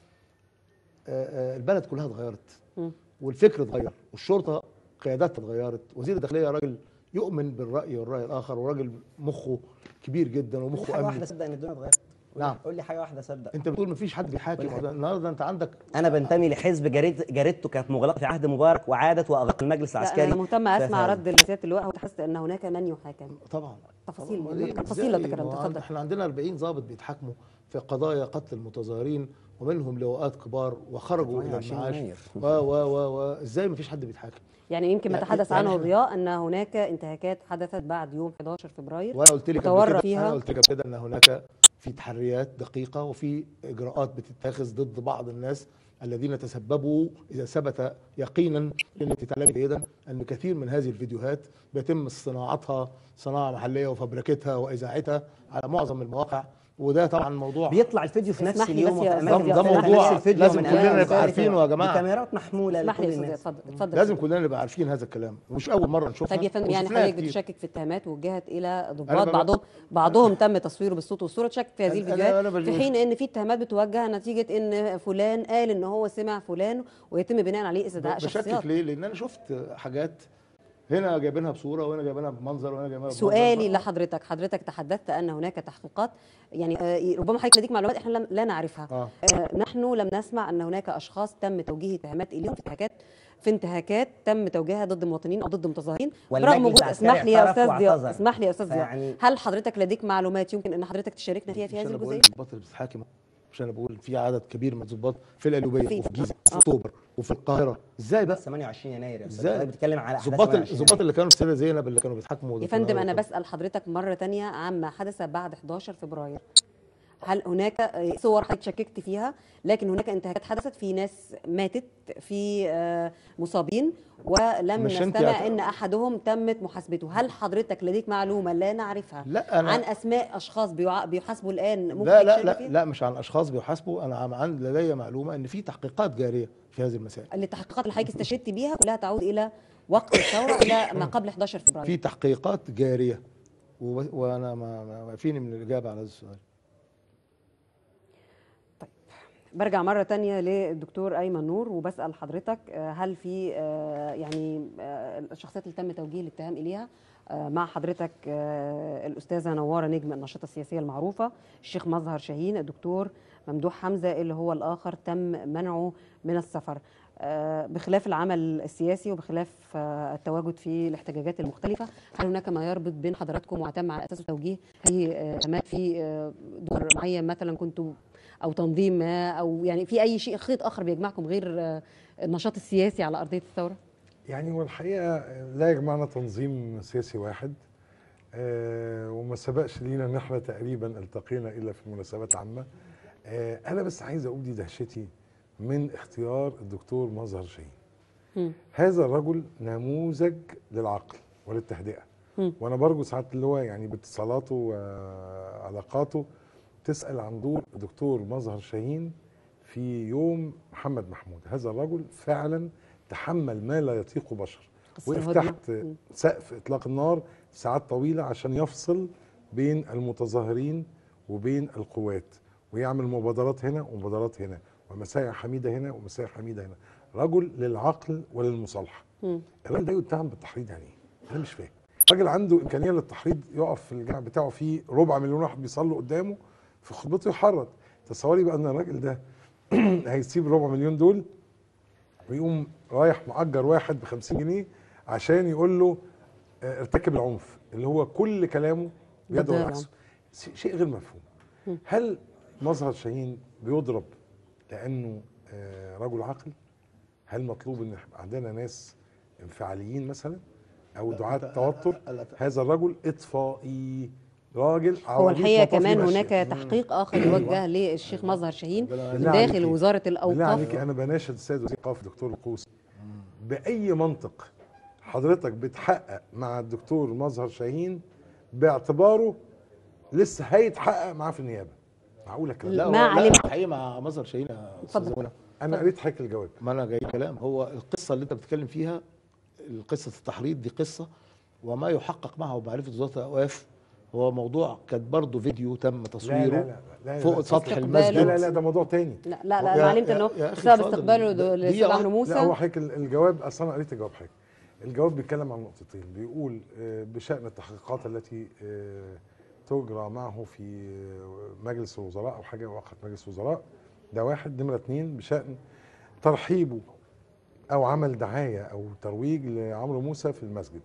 [SPEAKER 3] آه، البلد كلها اتغيرت
[SPEAKER 1] مم.
[SPEAKER 3] والفكر اتغير والشرطه قياداتها اتغيرت وزير الداخليه راجل يؤمن بالراي والراي الاخر وراجل مخه كبير جدا
[SPEAKER 6] قول لي
[SPEAKER 3] ومخه
[SPEAKER 6] حاجه واحده
[SPEAKER 3] امني
[SPEAKER 6] صدق ان الدنيا اتغيرت قول لي-
[SPEAKER 3] نعم.
[SPEAKER 6] قول لي حاجه واحده صدق
[SPEAKER 3] انت بتقول مفيش حد بيحاكم
[SPEAKER 6] ولا حاجة.
[SPEAKER 3] النهارده انت عندك
[SPEAKER 6] انا بنتمي لحزب جريد جريدته كانت مغلقه في عهد مبارك وعادت واغلق المجلس
[SPEAKER 1] لا
[SPEAKER 6] العسكري
[SPEAKER 1] انا مهتمه اسمع
[SPEAKER 6] فهذا-
[SPEAKER 1] رد لسياده اللواء وتحس ان هناك من يحاكم
[SPEAKER 3] طبعا
[SPEAKER 1] تفاصيل
[SPEAKER 3] طبعاً. ليه؟
[SPEAKER 1] تفاصيل
[SPEAKER 3] إزاي؟
[SPEAKER 1] الكلام
[SPEAKER 3] ما هو
[SPEAKER 1] تفضل
[SPEAKER 3] احنا عندنا 40 ضابط بيتحاكموا في قضايا قتل المتظاهرين ومنهم لواءات كبار وخرجوا الى
[SPEAKER 6] 28
[SPEAKER 3] المعاش
[SPEAKER 6] يناير.
[SPEAKER 3] و و و و ازاي مفيش حد بيتحاكم
[SPEAKER 1] يعني يمكن ما
[SPEAKER 3] يعني-
[SPEAKER 1] تحدث
[SPEAKER 3] يعني
[SPEAKER 1] عنه
[SPEAKER 3] إحنا-
[SPEAKER 1] الضياء ان هناك انتهاكات حدثت بعد يوم 11 فبراير
[SPEAKER 3] وانا قلت لك
[SPEAKER 1] تورط
[SPEAKER 3] قبل كده
[SPEAKER 1] فيها.
[SPEAKER 3] انا قلت لك قبل كده ان هناك في تحريات دقيقه وفي اجراءات بتتخذ ضد بعض الناس الذين تسببوا اذا ثبت يقينا لان انت تعلمي جيدا ان كثير من هذه الفيديوهات بيتم صناعتها صناعه محليه وفبركتها واذاعتها على معظم المواقع وده طبعا موضوع
[SPEAKER 6] بيطلع الفيديو في نفس
[SPEAKER 1] اسمح لي
[SPEAKER 6] اليوم
[SPEAKER 1] بس يا
[SPEAKER 6] وفي
[SPEAKER 1] أستاذ
[SPEAKER 6] اماكن
[SPEAKER 1] ضياء،
[SPEAKER 3] ده
[SPEAKER 1] اسمح لي
[SPEAKER 3] موضوع
[SPEAKER 6] نفس الفيديو
[SPEAKER 3] لازم
[SPEAKER 6] من
[SPEAKER 3] كلنا
[SPEAKER 6] أماكن
[SPEAKER 3] نبقى
[SPEAKER 6] مختلفة
[SPEAKER 3] عارفينه يا جماعة.
[SPEAKER 6] بكاميرات محموله
[SPEAKER 1] اسمح لي
[SPEAKER 6] لكل
[SPEAKER 1] يا استاذ
[SPEAKER 6] الناس
[SPEAKER 1] اتفضل اتفضل
[SPEAKER 3] لازم كلنا نبقى عارفين هذا الكلام ومش اول مره نشوفها
[SPEAKER 1] طيب يا فندم يعني
[SPEAKER 3] وشفناها
[SPEAKER 1] حضرتك
[SPEAKER 3] كتير.
[SPEAKER 1] بتشكك في اتهامات وجهت الى
[SPEAKER 3] أنا
[SPEAKER 1] ضباط
[SPEAKER 3] ما-
[SPEAKER 1] بعضهم بعضهم تم تصويره بالصوت والصوره تشكك في هذه
[SPEAKER 3] أنا-
[SPEAKER 1] الفيديوهات
[SPEAKER 3] أنا
[SPEAKER 1] في
[SPEAKER 3] بجوز-
[SPEAKER 1] حين ان في اتهامات بتوجه نتيجه ان فلان قال ان هو سمع فلان ويتم بناء عليه استدعاء شخصيات
[SPEAKER 3] بشكك ليه؟ لان انا شفت حاجات هنا جايبينها بصوره وهنا جايبينها بمنظر وهنا جايبينها بمنظر
[SPEAKER 1] سؤالي لحضرتك حضرتك تحدثت ان هناك تحقيقات يعني آه، ربما حضرتك لديك معلومات احنا لم- لا نعرفها
[SPEAKER 3] آه.
[SPEAKER 1] آه، نحن لم نسمع ان هناك اشخاص تم توجيه اتهامات اليهم في انتهاكات في انتهاكات تم توجيهها ضد مواطنين او ضد متظاهرين
[SPEAKER 6] والمجلس
[SPEAKER 1] برغم وجود
[SPEAKER 6] العسكري
[SPEAKER 1] اسمح لي يا
[SPEAKER 6] اعترف
[SPEAKER 1] استاذ ضياء
[SPEAKER 6] واعتذر.
[SPEAKER 1] اسمح لي يا استاذ ضياء
[SPEAKER 6] فيعني-
[SPEAKER 1] هل حضرتك لديك معلومات يمكن ان حضرتك تشاركنا فيها في
[SPEAKER 3] مش
[SPEAKER 1] هذه
[SPEAKER 3] انا بقول
[SPEAKER 1] الجزئيه
[SPEAKER 3] الضباط اللي بتتحاكم مش انا بقول في عدد كبير من الضباط في القليوبيه
[SPEAKER 1] في-
[SPEAKER 3] وفي الجيزه وفي اكتوبر وفي القاهره ازاي بقى
[SPEAKER 6] 28 يناير يا استاذ
[SPEAKER 3] ازاي
[SPEAKER 6] حضرتك بتتكلم على احداث
[SPEAKER 3] ضباط
[SPEAKER 6] 28
[SPEAKER 3] الضباط
[SPEAKER 6] يناير.
[SPEAKER 3] اللي كانوا في سيده زينب اللي كانوا بيتحاكموا
[SPEAKER 1] يا فندم انا بسال حضرتك مره تانية عما حدث بعد 11 فبراير هل هناك آه، صور حضرتك شككت فيها لكن هناك انتهاكات حدثت في ناس ماتت في آه، مصابين ولم
[SPEAKER 3] مش أنت
[SPEAKER 1] نستمع
[SPEAKER 3] يعت-
[SPEAKER 1] ان احدهم تمت محاسبته هل حضرتك لديك معلومه لا نعرفها
[SPEAKER 3] لا، أنا-
[SPEAKER 1] عن اسماء اشخاص بيع- بيحاسبوا الان ممكن
[SPEAKER 3] لا لا
[SPEAKER 1] تشارك
[SPEAKER 3] لا
[SPEAKER 1] فيها؟
[SPEAKER 3] لا مش عن اشخاص بيحاسبوا انا عم عند لدي معلومه ان في تحقيقات جاريه في هذه المسائل
[SPEAKER 1] التحقيقات اللي حضرتك استشهدت بيها كلها تعود الى وقت الثوره الى ما قبل 11 فبراير
[SPEAKER 3] في تحقيقات جاريه و- وانا ما ما- ما فيني من الاجابه على هذا السؤال
[SPEAKER 1] برجع مرة تانية للدكتور أيمن نور وبسأل حضرتك آه، هل في آه، يعني آه، الشخصيات اللي تم توجيه الاتهام إليها آه، مع حضرتك آه، الأستاذة نوارة نجم الناشطة السياسية المعروفة الشيخ مظهر شاهين الدكتور ممدوح حمزة اللي هو الآخر تم منعه من السفر آه، بخلاف العمل السياسي وبخلاف آه، التواجد في الاحتجاجات المختلفة هل هناك ما يربط بين حضراتكم وتم على أساسه توجيه هذه آه، اتهامات في آه، دور معين مثلا كنتوا او تنظيم ما او يعني في اي شيء خيط اخر بيجمعكم غير آه، النشاط السياسي على ارضيه الثوره
[SPEAKER 2] يعني والحقيقه لا يجمعنا تنظيم سياسي واحد آه وما سبقش لينا ان احنا تقريبا التقينا الا في مناسبات عامه آه انا بس عايز اقول دي دهشتي من اختيار الدكتور مظهر شاهين
[SPEAKER 1] مم.
[SPEAKER 2] هذا الرجل نموذج للعقل وللتهدئه
[SPEAKER 1] مم.
[SPEAKER 2] وانا برجو ساعات اللي هو يعني باتصالاته وعلاقاته تسال عن دور الدكتور مظهر شاهين في يوم محمد محمود هذا الرجل فعلا تحمل ما لا يطيق بشر
[SPEAKER 1] قصة
[SPEAKER 2] وقف
[SPEAKER 1] الهدنة.
[SPEAKER 2] تحت
[SPEAKER 1] مم.
[SPEAKER 2] سقف اطلاق النار ساعات طويله عشان يفصل بين المتظاهرين وبين القوات ويعمل مبادرات هنا ومبادرات هنا ومسايا حميده هنا ومسايا حميده هنا رجل للعقل وللمصالحه
[SPEAKER 1] مم.
[SPEAKER 2] الراجل ده يتهم بالتحريض يعني ايه؟ انا مش فاهم راجل عنده امكانيه للتحريض يقف في الجامع بتاعه فيه ربع مليون واحد بيصلوا قدامه في خطبته يحرض تصوري بقى ان الراجل ده هيسيب الربع مليون دول ويقوم رايح مأجر واحد ب 50 جنيه عشان يقول له آه، ارتكب العنف اللي هو كل كلامه بيدعو
[SPEAKER 1] ضد
[SPEAKER 2] العكس س- شيء غير مفهوم هل مظهر شاهين بيضرب لانه آه، رجل عاقل هل مطلوب ان يبقى عندنا ناس انفعاليين مثلا او دعاة توتر هذا الرجل اطفائي راجل
[SPEAKER 1] هو
[SPEAKER 2] عربية
[SPEAKER 1] الحقيقه
[SPEAKER 2] مطافي
[SPEAKER 1] كمان
[SPEAKER 2] ماشية.
[SPEAKER 1] هناك تحقيق اخر يوجه للشيخ مظهر شاهين
[SPEAKER 2] بالله
[SPEAKER 1] داخل
[SPEAKER 2] عليكي.
[SPEAKER 1] وزاره
[SPEAKER 2] بالله
[SPEAKER 1] الاوقاف
[SPEAKER 2] عليكي انا بناشد السيد وزير الاوقاف دكتور القوس باي منطق حضرتك بتحقق مع الدكتور مظهر شاهين باعتباره لسه هيتحقق معاه في النيابه معقوله الكلام
[SPEAKER 1] لا،
[SPEAKER 2] ده؟
[SPEAKER 1] ما
[SPEAKER 3] هو- لا
[SPEAKER 1] علمت.
[SPEAKER 3] الحقيقه مع مظهر شاهين يا
[SPEAKER 1] اتفضل.
[SPEAKER 3] استاذ منى
[SPEAKER 2] انا قريت حضرتك الجواب
[SPEAKER 3] ما انا جاي كلام هو القصه اللي انت بتتكلم فيها قصه التحريض دي قصه وما يحقق معه بمعرفه وزاره الاوقاف هو موضوع كانت برضه فيديو تم تصويره
[SPEAKER 2] لا لا لا
[SPEAKER 3] فوق
[SPEAKER 2] لا.
[SPEAKER 3] سطح
[SPEAKER 1] استقباله.
[SPEAKER 3] المسجد
[SPEAKER 2] لا لا لا ده موضوع تاني
[SPEAKER 1] لا لا لا
[SPEAKER 3] يا-
[SPEAKER 1] انا علمت
[SPEAKER 3] يا-
[SPEAKER 1] انه
[SPEAKER 3] يا أخي
[SPEAKER 1] بسبب
[SPEAKER 3] اتفضل.
[SPEAKER 1] استقباله
[SPEAKER 3] ده-
[SPEAKER 1] للاستاذ
[SPEAKER 3] دقيقة
[SPEAKER 1] عمرو
[SPEAKER 2] لا هو
[SPEAKER 1] موسى
[SPEAKER 2] حضرتك ال- الجواب اصلا انا قريت الجواب حضرتك الجواب بيتكلم عن نقطتين بيقول آه، بشأن التحقيقات التي آه، تجرى معه في آه، مجلس الوزراء أو حاجة وقت مجلس الوزراء ده واحد نمرة اتنين بشأن ترحيبه أو عمل دعاية أو ترويج لعمرو موسى في المسجد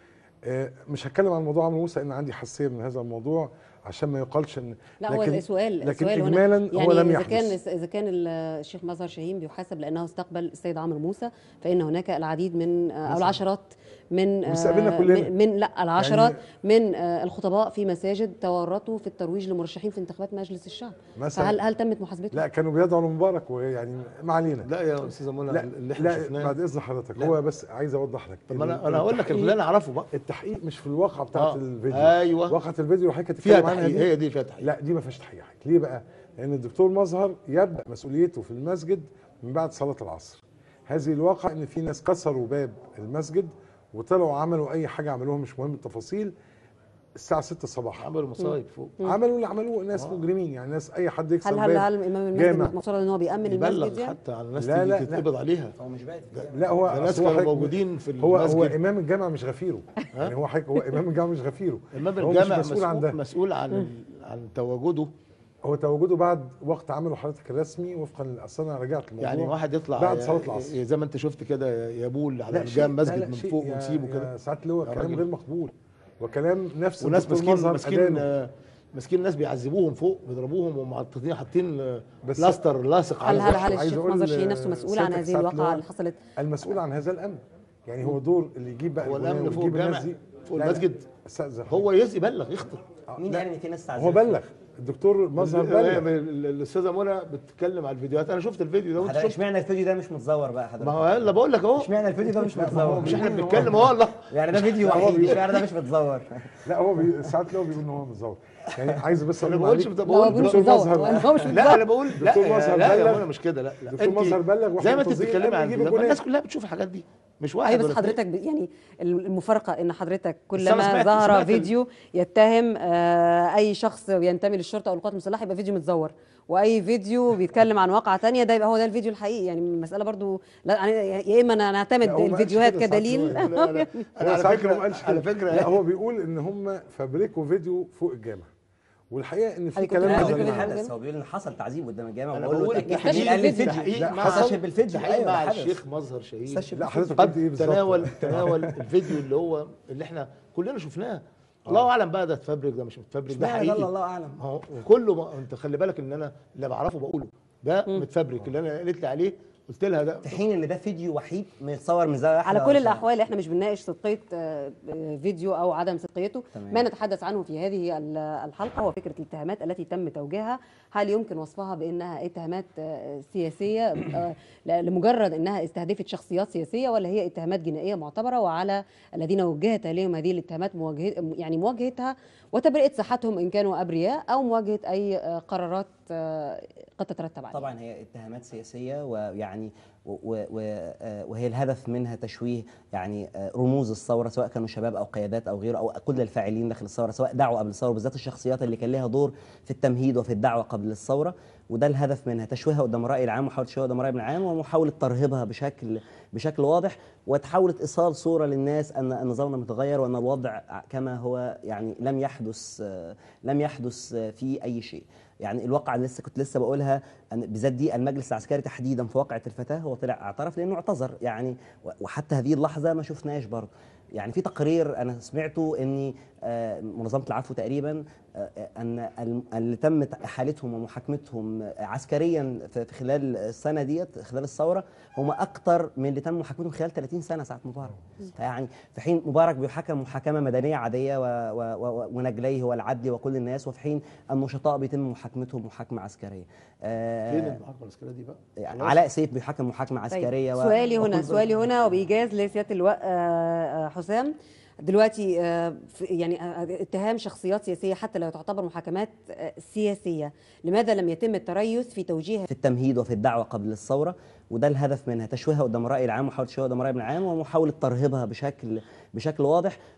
[SPEAKER 2] آه، مش هتكلم عن موضوع عمرو موسى ان عندي حساسيه من هذا الموضوع عشان ما يقالش ان
[SPEAKER 1] لا هو
[SPEAKER 2] لكن-
[SPEAKER 1] السؤال
[SPEAKER 2] لكن
[SPEAKER 1] السؤال هنا
[SPEAKER 2] إجمالاً
[SPEAKER 1] يعني
[SPEAKER 2] هو لم
[SPEAKER 1] اذا كان
[SPEAKER 2] يحدث.
[SPEAKER 1] اذا كان الشيخ مظهر شاهين بيحاسب لانه استقبل السيد عمرو موسى فان هناك العديد من او
[SPEAKER 2] مثلاً.
[SPEAKER 1] العشرات من آه،
[SPEAKER 2] بيستقبلنا كلنا.
[SPEAKER 1] من, من لا العشرات
[SPEAKER 2] يعني-
[SPEAKER 1] من آه، الخطباء في مساجد تورطوا في الترويج لمرشحين في انتخابات مجلس الشعب
[SPEAKER 2] مثلاً.
[SPEAKER 1] فهل هل تمت محاسبته؟
[SPEAKER 2] لا كانوا بيدعوا لمبارك ويعني ما علينا
[SPEAKER 3] لا يا استاذه منى
[SPEAKER 2] لا
[SPEAKER 3] اللي احنا
[SPEAKER 2] لا
[SPEAKER 3] شفناه
[SPEAKER 2] بعد اذن حضرتك
[SPEAKER 3] لا.
[SPEAKER 2] هو بس عايز اوضح لك
[SPEAKER 3] طب ما
[SPEAKER 2] ال-
[SPEAKER 3] انا انا هقول لك
[SPEAKER 2] التحقيق-
[SPEAKER 3] اللي انا اعرفه بقى
[SPEAKER 2] التحقيق مش في الواقعه بتاعت
[SPEAKER 3] آه.
[SPEAKER 2] الفيديو
[SPEAKER 3] أيوة.
[SPEAKER 2] واقعه الفيديو اللي حضرتك
[SPEAKER 3] فيها
[SPEAKER 2] هتتكلم عنها
[SPEAKER 3] تحقيق
[SPEAKER 2] دي
[SPEAKER 3] هي دي فيها تحقيق
[SPEAKER 2] لا دي ما فيهاش تحقيق ليه بقى؟ لان الدكتور مظهر يبدا مسؤوليته في المسجد من بعد صلاه العصر هذه الواقع ان في ناس كسروا باب المسجد وطلعوا عملوا اي حاجه عملوها مش مهم التفاصيل الساعه 6 صباحا
[SPEAKER 3] عملوا مصايب فوق
[SPEAKER 2] عملوا اللي عملوه ناس مجرمين يعني ناس اي حد يكسر
[SPEAKER 1] هل هل
[SPEAKER 2] باب
[SPEAKER 1] هل امام المسجد
[SPEAKER 2] جامع.
[SPEAKER 1] المفترض ان هو بيامن المسجد
[SPEAKER 3] يبلغ
[SPEAKER 1] يعني؟
[SPEAKER 3] حتى على الناس
[SPEAKER 2] لا،
[SPEAKER 3] تيجي
[SPEAKER 2] لا، لا.
[SPEAKER 3] تتقبض عليها
[SPEAKER 6] هو مش باقي
[SPEAKER 2] لا هو
[SPEAKER 3] ده ناس
[SPEAKER 2] أصل هو
[SPEAKER 3] كانوا
[SPEAKER 2] حضرتك-
[SPEAKER 3] موجودين في
[SPEAKER 2] هو هو
[SPEAKER 3] المسجد.
[SPEAKER 2] امام الجامع مش غفيره يعني هو حضرتك هو امام الجامع مش غفيره
[SPEAKER 3] امام
[SPEAKER 2] هو مش
[SPEAKER 3] الجامع
[SPEAKER 2] مسؤول عن ده
[SPEAKER 3] مسؤول عن ال- عن تواجده
[SPEAKER 2] هو تواجده بعد وقت عمله حضرتك الرسمي وفقا اصل انا رجعت الموضوع
[SPEAKER 3] يعني واحد يطلع
[SPEAKER 2] بعد
[SPEAKER 3] ي-
[SPEAKER 2] صلاه العصر
[SPEAKER 3] ي- زي ما انت شفت كده يبول على
[SPEAKER 2] لا شيء-
[SPEAKER 3] الجام
[SPEAKER 2] لا،
[SPEAKER 3] مسجد
[SPEAKER 2] لا،
[SPEAKER 3] من
[SPEAKER 2] شيء
[SPEAKER 3] فوق
[SPEAKER 2] يا-
[SPEAKER 3] ويسيبه كده
[SPEAKER 2] يا ساعات اللي هو
[SPEAKER 3] يا
[SPEAKER 2] كلام
[SPEAKER 3] راجل.
[SPEAKER 2] غير مقبول وكلام نفس
[SPEAKER 3] وناس
[SPEAKER 2] الدكتور
[SPEAKER 3] ماسكين
[SPEAKER 2] مظهر
[SPEAKER 3] ماسكين
[SPEAKER 2] أدانه.
[SPEAKER 3] آه، ماسكين ناس بيعذبوهم فوق بيضربوهم ومحطين حاطين آه،
[SPEAKER 2] بس-
[SPEAKER 3] لاستر لاصق
[SPEAKER 1] هل
[SPEAKER 3] على
[SPEAKER 1] هل
[SPEAKER 3] وشه.
[SPEAKER 1] هل
[SPEAKER 2] عايز
[SPEAKER 1] الشيخ
[SPEAKER 2] أقول
[SPEAKER 1] مظهر شاهين نفسه مسؤول عن
[SPEAKER 2] سيادتك
[SPEAKER 1] هذه
[SPEAKER 2] ساعة
[SPEAKER 1] الواقعه
[SPEAKER 2] اللي هو
[SPEAKER 1] اللي حصلت؟
[SPEAKER 2] المسؤول عن هذا الامن يعني هو دور اللي يجيب بقى
[SPEAKER 3] هو
[SPEAKER 2] البناء
[SPEAKER 3] الامن فوق
[SPEAKER 2] ويجيب
[SPEAKER 3] الجامع
[SPEAKER 2] الناس دي
[SPEAKER 3] فوق
[SPEAKER 2] لا، لا،
[SPEAKER 3] المسجد
[SPEAKER 2] استاذن
[SPEAKER 3] هو يز يبلغ يخطر
[SPEAKER 6] مين
[SPEAKER 2] لا.
[SPEAKER 6] قال ان في ناس
[SPEAKER 2] هو
[SPEAKER 6] تعذب
[SPEAKER 2] بلغ الدكتور مظهر
[SPEAKER 3] ال-
[SPEAKER 2] بلغ
[SPEAKER 3] ال- الاستاذه منى بتتكلم على الفيديوهات انا شفت الفيديو ده وانت
[SPEAKER 6] حضرتك
[SPEAKER 3] شفت
[SPEAKER 6] اشمعنى الفيديو ده مش متزور بقى
[SPEAKER 3] ما
[SPEAKER 6] حضرتك
[SPEAKER 3] هو يلا بقول لك اهو
[SPEAKER 6] اشمعنى الفيديو ده مش
[SPEAKER 2] لا، ما هو
[SPEAKER 6] متزور
[SPEAKER 3] مش احنا
[SPEAKER 2] بيقول إن هو-
[SPEAKER 3] بنتكلم اهو والله
[SPEAKER 6] يعني ده فيديو
[SPEAKER 2] لا، هو
[SPEAKER 6] وحيد
[SPEAKER 2] بي-
[SPEAKER 6] اشمعنى ده مش متزور
[SPEAKER 2] لا هو بي... ساعات لو بيقول ان هو متزوج يعني عايز بس
[SPEAKER 3] انا
[SPEAKER 2] اقول
[SPEAKER 3] ما بقولش
[SPEAKER 2] معلش-
[SPEAKER 3] ده
[SPEAKER 1] لا هو
[SPEAKER 3] بقول
[SPEAKER 1] بيقول مش
[SPEAKER 2] دكتور
[SPEAKER 1] متزور
[SPEAKER 2] مظهر-
[SPEAKER 1] هو مش
[SPEAKER 3] لا
[SPEAKER 1] متزور
[SPEAKER 3] انا بقول لا
[SPEAKER 2] دكتور
[SPEAKER 3] يا-
[SPEAKER 2] مظهر
[SPEAKER 3] لا يا
[SPEAKER 2] بلغ.
[SPEAKER 3] منى مش كده لا لا
[SPEAKER 2] دكتور
[SPEAKER 3] أنت
[SPEAKER 2] مظهر بلغ واحنا
[SPEAKER 3] زي ما انت
[SPEAKER 2] منتظرين
[SPEAKER 3] بتتكلمي
[SPEAKER 2] الأمن
[SPEAKER 3] عن
[SPEAKER 2] يجيب
[SPEAKER 3] الفيديوهات ما
[SPEAKER 2] الجنات.
[SPEAKER 3] الناس كلها بتشوف الحاجات دي مش واحد
[SPEAKER 1] ايوه بس
[SPEAKER 3] ولا اتنين.
[SPEAKER 1] حضرتك ب- يعني المفارقه ان حضرتك
[SPEAKER 3] بس أنا
[SPEAKER 1] كلما
[SPEAKER 3] سمعت-
[SPEAKER 1] ظهر
[SPEAKER 3] سمعت ال-
[SPEAKER 1] فيديو يتهم آه، اي شخص ينتمي للشرطه او القوات المسلحه يبقى فيديو متزور واي فيديو بيتكلم عن واقعه تانية ده يبقى هو ده الفيديو الحقيقي يعني المساله برضو لا يعني يا اما أنا نعتمد
[SPEAKER 2] لا، هو ما قالش
[SPEAKER 1] الفيديوهات
[SPEAKER 2] كده ساعات
[SPEAKER 1] كدليل
[SPEAKER 2] هو-
[SPEAKER 3] لا، لا، انا
[SPEAKER 2] هو
[SPEAKER 3] على
[SPEAKER 2] ساعات
[SPEAKER 3] فكره
[SPEAKER 2] ما قالش
[SPEAKER 3] على
[SPEAKER 2] كده.
[SPEAKER 3] فكره
[SPEAKER 2] لا هو بيقول ان هم فابريكوا فيديو فوق الجامع والحقيقه ان في
[SPEAKER 1] حضرتك
[SPEAKER 2] كلام
[SPEAKER 1] كنت
[SPEAKER 6] لا
[SPEAKER 1] بتعرف
[SPEAKER 6] هو
[SPEAKER 2] غريب.
[SPEAKER 6] بيقول
[SPEAKER 1] الفيديو
[SPEAKER 6] حدث هو بيقول ان حصل تعذيب قدام الجامع
[SPEAKER 3] انا
[SPEAKER 6] وبقول له
[SPEAKER 3] بقول
[SPEAKER 6] اتاكد
[SPEAKER 1] استشهد
[SPEAKER 6] مين قال لي الفيديو
[SPEAKER 1] بالفيديو.
[SPEAKER 3] تحقيق
[SPEAKER 2] لا،
[SPEAKER 3] مع
[SPEAKER 2] حصل
[SPEAKER 6] استشهد بالفيديو
[SPEAKER 3] تحقيق
[SPEAKER 6] ايوه
[SPEAKER 3] مع
[SPEAKER 6] ده حدث.
[SPEAKER 3] الشيخ مظهر شهيد
[SPEAKER 6] استشهد
[SPEAKER 2] لا
[SPEAKER 6] بالفيديو.
[SPEAKER 2] حضرتك قلت ايه بالظبط
[SPEAKER 3] تناول تناول الفيديو اللي هو اللي احنا كلنا شفناه الله اعلم بقى ده اتفبرك ده مش متفبرك ده
[SPEAKER 6] اشمعنى ده
[SPEAKER 3] حقيقي
[SPEAKER 6] الله اعلم
[SPEAKER 3] ما هو وكله ما انت خلي بالك ان انا اللي بعرفه بقوله ده متفبرك اللي انا قالت لي عليه قلت لها ده
[SPEAKER 6] في حين ان ده فيديو وحيد متصور من زاويه واحده
[SPEAKER 1] على كل
[SPEAKER 6] عشان-
[SPEAKER 1] الاحوال احنا مش بنناقش صدقيه آه، آه، فيديو او عدم صدقيته
[SPEAKER 6] تمام.
[SPEAKER 1] ما نتحدث عنه في هذه ال- الحلقه هو فكره الاتهامات التي تم توجيهها هل يمكن وصفها بانها اتهامات آه، سياسيه آه، ل- لمجرد انها استهدفت شخصيات سياسيه ولا هي اتهامات جنائيه معتبره وعلى الذين وجهت اليهم هذه الاتهامات مواجهه يعني مواجهتها وتبرئه صحتهم ان كانوا ابرياء او مواجهه اي آه، قرارات آه، قد تترتب عليها
[SPEAKER 6] طبعا هي اتهامات سياسيه ويعني و- و- و- آه، وهي الهدف منها تشويه يعني آه، رموز الثوره سواء كانوا شباب او قيادات او غيره او كل الفاعلين داخل الثوره سواء دعوا قبل الثوره بالذات الشخصيات اللي كان لها دور في التمهيد وفي الدعوه قبل الثوره وده الهدف منها تشويهها قدام الراي العام ومحاوله تشويهها قدام الراي العام ومحاوله ترهيبها بشكل بشكل واضح وتحاول ايصال صوره للناس ان ان نظامنا متغير وان الوضع كما هو يعني لم يحدث آه، لم يحدث آه، فيه اي شيء يعني الواقعة اللي لسه كنت لسه بقولها أن بالذات دي المجلس العسكري تحديدا في واقعة الفتاة هو طلع اعترف لأنه اعتذر يعني و- وحتى هذه اللحظة ما شفناش برضه يعني في تقرير أنا سمعته أن آه، منظمة العفو تقريبا آه، أن الم- اللي تمت إحالتهم ومحاكمتهم عسكريا في في خلال السنة ديت خلال الثورة هم أكتر من اللي تم محاكمتهم خلال 30 سنة ساعة مبارك يعني في حين مبارك بيحكم محاكمة مدنية عادية و- و- و- ونجليه والعدل وكل الناس وفي حين النشطاء بيتم محاكمتهم محاكمة عسكرية آه،
[SPEAKER 3] فين المحاكمه العسكريه دي بقى؟
[SPEAKER 6] يعني
[SPEAKER 3] خلاص.
[SPEAKER 6] علاء سيف بيحكم محاكمة
[SPEAKER 1] طيب،
[SPEAKER 6] عسكرية و-
[SPEAKER 1] سؤالي هنا
[SPEAKER 6] وكل-
[SPEAKER 1] سؤالي هنا وبإيجاز لسيادة اللواء آه، آه، حسام دلوقتي آه، في- يعني آه، اتهام شخصيات سياسية حتى لو تعتبر محاكمات آه، سياسية لماذا لم يتم التريث في توجيه
[SPEAKER 6] في التمهيد وفي الدعوة قبل الثورة وده الهدف منها تشويهها قدام الرأي العام ومحاولة تشويهها قدام الرأي العام ومحاولة ترهيبها بشكل بشكل واضح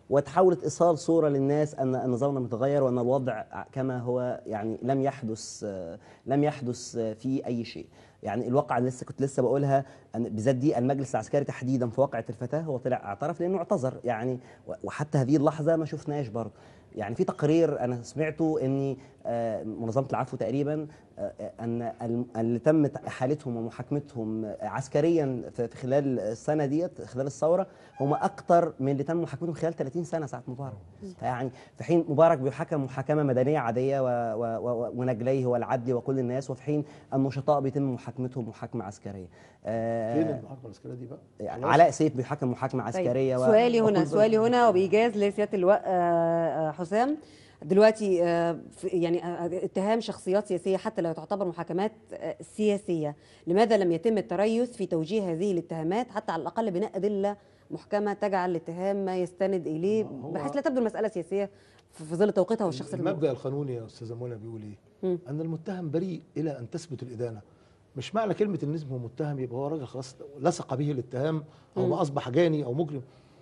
[SPEAKER 6] وتحاولت ايصال صوره للناس ان ان نظامنا متغير وان الوضع كما هو يعني لم يحدث آه، لم يحدث آه، فيه اي شيء يعني الواقعة اللي لسه كنت لسه بقولها أن بالذات دي المجلس العسكري تحديدا في واقعة الفتاة هو طلع اعترف لأنه اعتذر يعني و- وحتى هذه اللحظة ما شفناش برضه يعني في تقرير أنا سمعته أن آه، منظمة العفو تقريبا آه، آه، أن الم- اللي تمت إحالتهم ومحاكمتهم آه، عسكريا في في خلال السنة ديت خلال الثورة هم أكتر من اللي تم محاكمتهم خلال 30 سنة ساعة مبارك يعني في حين مبارك بيحكم محاكمة مدنية عادية و- و- و- ونجليه والعدل وكل الناس وفي حين النشطاء بيتم محاكمتهم محاكمة عسكرية آه،
[SPEAKER 3] فين المحاكمه العسكريه دي بقى؟
[SPEAKER 6] يعني
[SPEAKER 3] خلاص.
[SPEAKER 6] علاء سيف بيحكم محاكمة
[SPEAKER 1] طيب،
[SPEAKER 6] عسكرية و-
[SPEAKER 1] سؤالي هنا
[SPEAKER 6] وكل-
[SPEAKER 1] سؤالي هنا وبإيجاز لسيادة اللواء آه، آه، حسام دلوقتي آه، في- يعني آه، اتهام شخصيات سياسية حتى لو تعتبر محاكمات آه، سياسية لماذا لم يتم التريث في توجيه هذه الاتهامات حتى على الأقل بناء أدلة محكمة تجعل الاتهام ما يستند إليه
[SPEAKER 3] هو-
[SPEAKER 1] بحيث لا تبدو المسألة سياسية في في ظل توقيتها والشخص
[SPEAKER 3] المبدا القانوني يا استاذه منى بيقول ايه؟
[SPEAKER 1] مم.
[SPEAKER 3] ان المتهم بريء الى ان تثبت الادانه مش معنى كلمه ان اسمه متهم يبقى هو راجل خلاص لصق به الاتهام او ما اصبح جاني او مجرم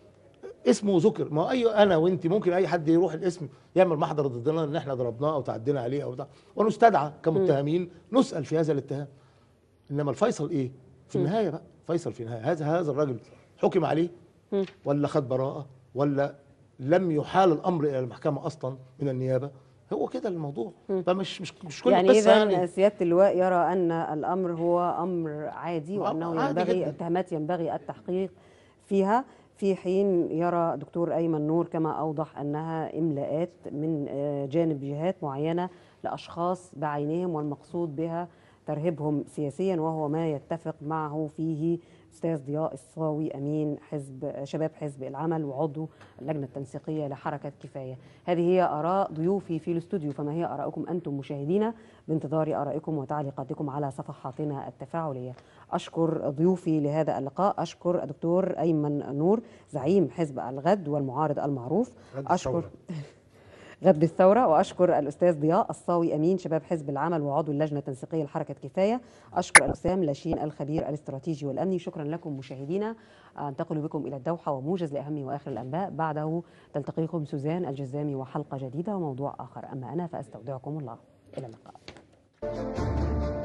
[SPEAKER 3] اسمه ذكر ما هو اي انا وانت ممكن اي حد يروح الاسم يعمل محضر ضدنا ان احنا ضربناه او تعدينا عليه او بتاع ونستدعى كمتهمين نسال في هذا الاتهام انما الفيصل ايه؟ في النهايه بقى فيصل في النهايه هذا هذا الراجل حكم عليه ولا خد براءه ولا لم يحال الامر الى المحكمه اصلا من النيابه هو كده الموضوع فمش مش مش كل
[SPEAKER 1] يعني
[SPEAKER 3] قصه
[SPEAKER 1] إذا
[SPEAKER 3] يعني
[SPEAKER 1] سيادة اللواء يرى أن الأمر هو أمر عادي وأنه
[SPEAKER 3] عادي
[SPEAKER 1] ينبغي
[SPEAKER 3] جداً.
[SPEAKER 1] اتهامات ينبغي التحقيق فيها في حين يرى دكتور أيمن نور كما أوضح أنها إملاءات من آه، جانب جهات معينة لأشخاص بعينهم والمقصود بها ترهيبهم سياسيا وهو ما يتفق معه فيه أستاذ ضياء الصاوي أمين حزب شباب حزب العمل وعضو اللجنة التنسيقية لحركة كفاية هذه هي آراء ضيوفي في الاستوديو فما هي آراءكم أنتم مشاهدينا بانتظار آرائكم وتعليقاتكم على صفحاتنا التفاعلية أشكر ضيوفي لهذا اللقاء أشكر الدكتور أيمن نور زعيم حزب الغد والمعارض المعروف
[SPEAKER 2] غد
[SPEAKER 1] أشكر
[SPEAKER 2] الثورة.
[SPEAKER 1] غد الثورة وأشكر الأستاذ ضياء الصاوي أمين شباب حزب العمل وعضو اللجنة التنسيقية لحركة كفاية أشكر الأسام لاشين الخبير الاستراتيجي والأمني شكرا لكم مشاهدينا أنتقل بكم إلى الدوحة وموجز لأهم وآخر الأنباء بعده تلتقيكم سوزان الجزامي وحلقة جديدة وموضوع آخر أما أنا فأستودعكم الله إلى اللقاء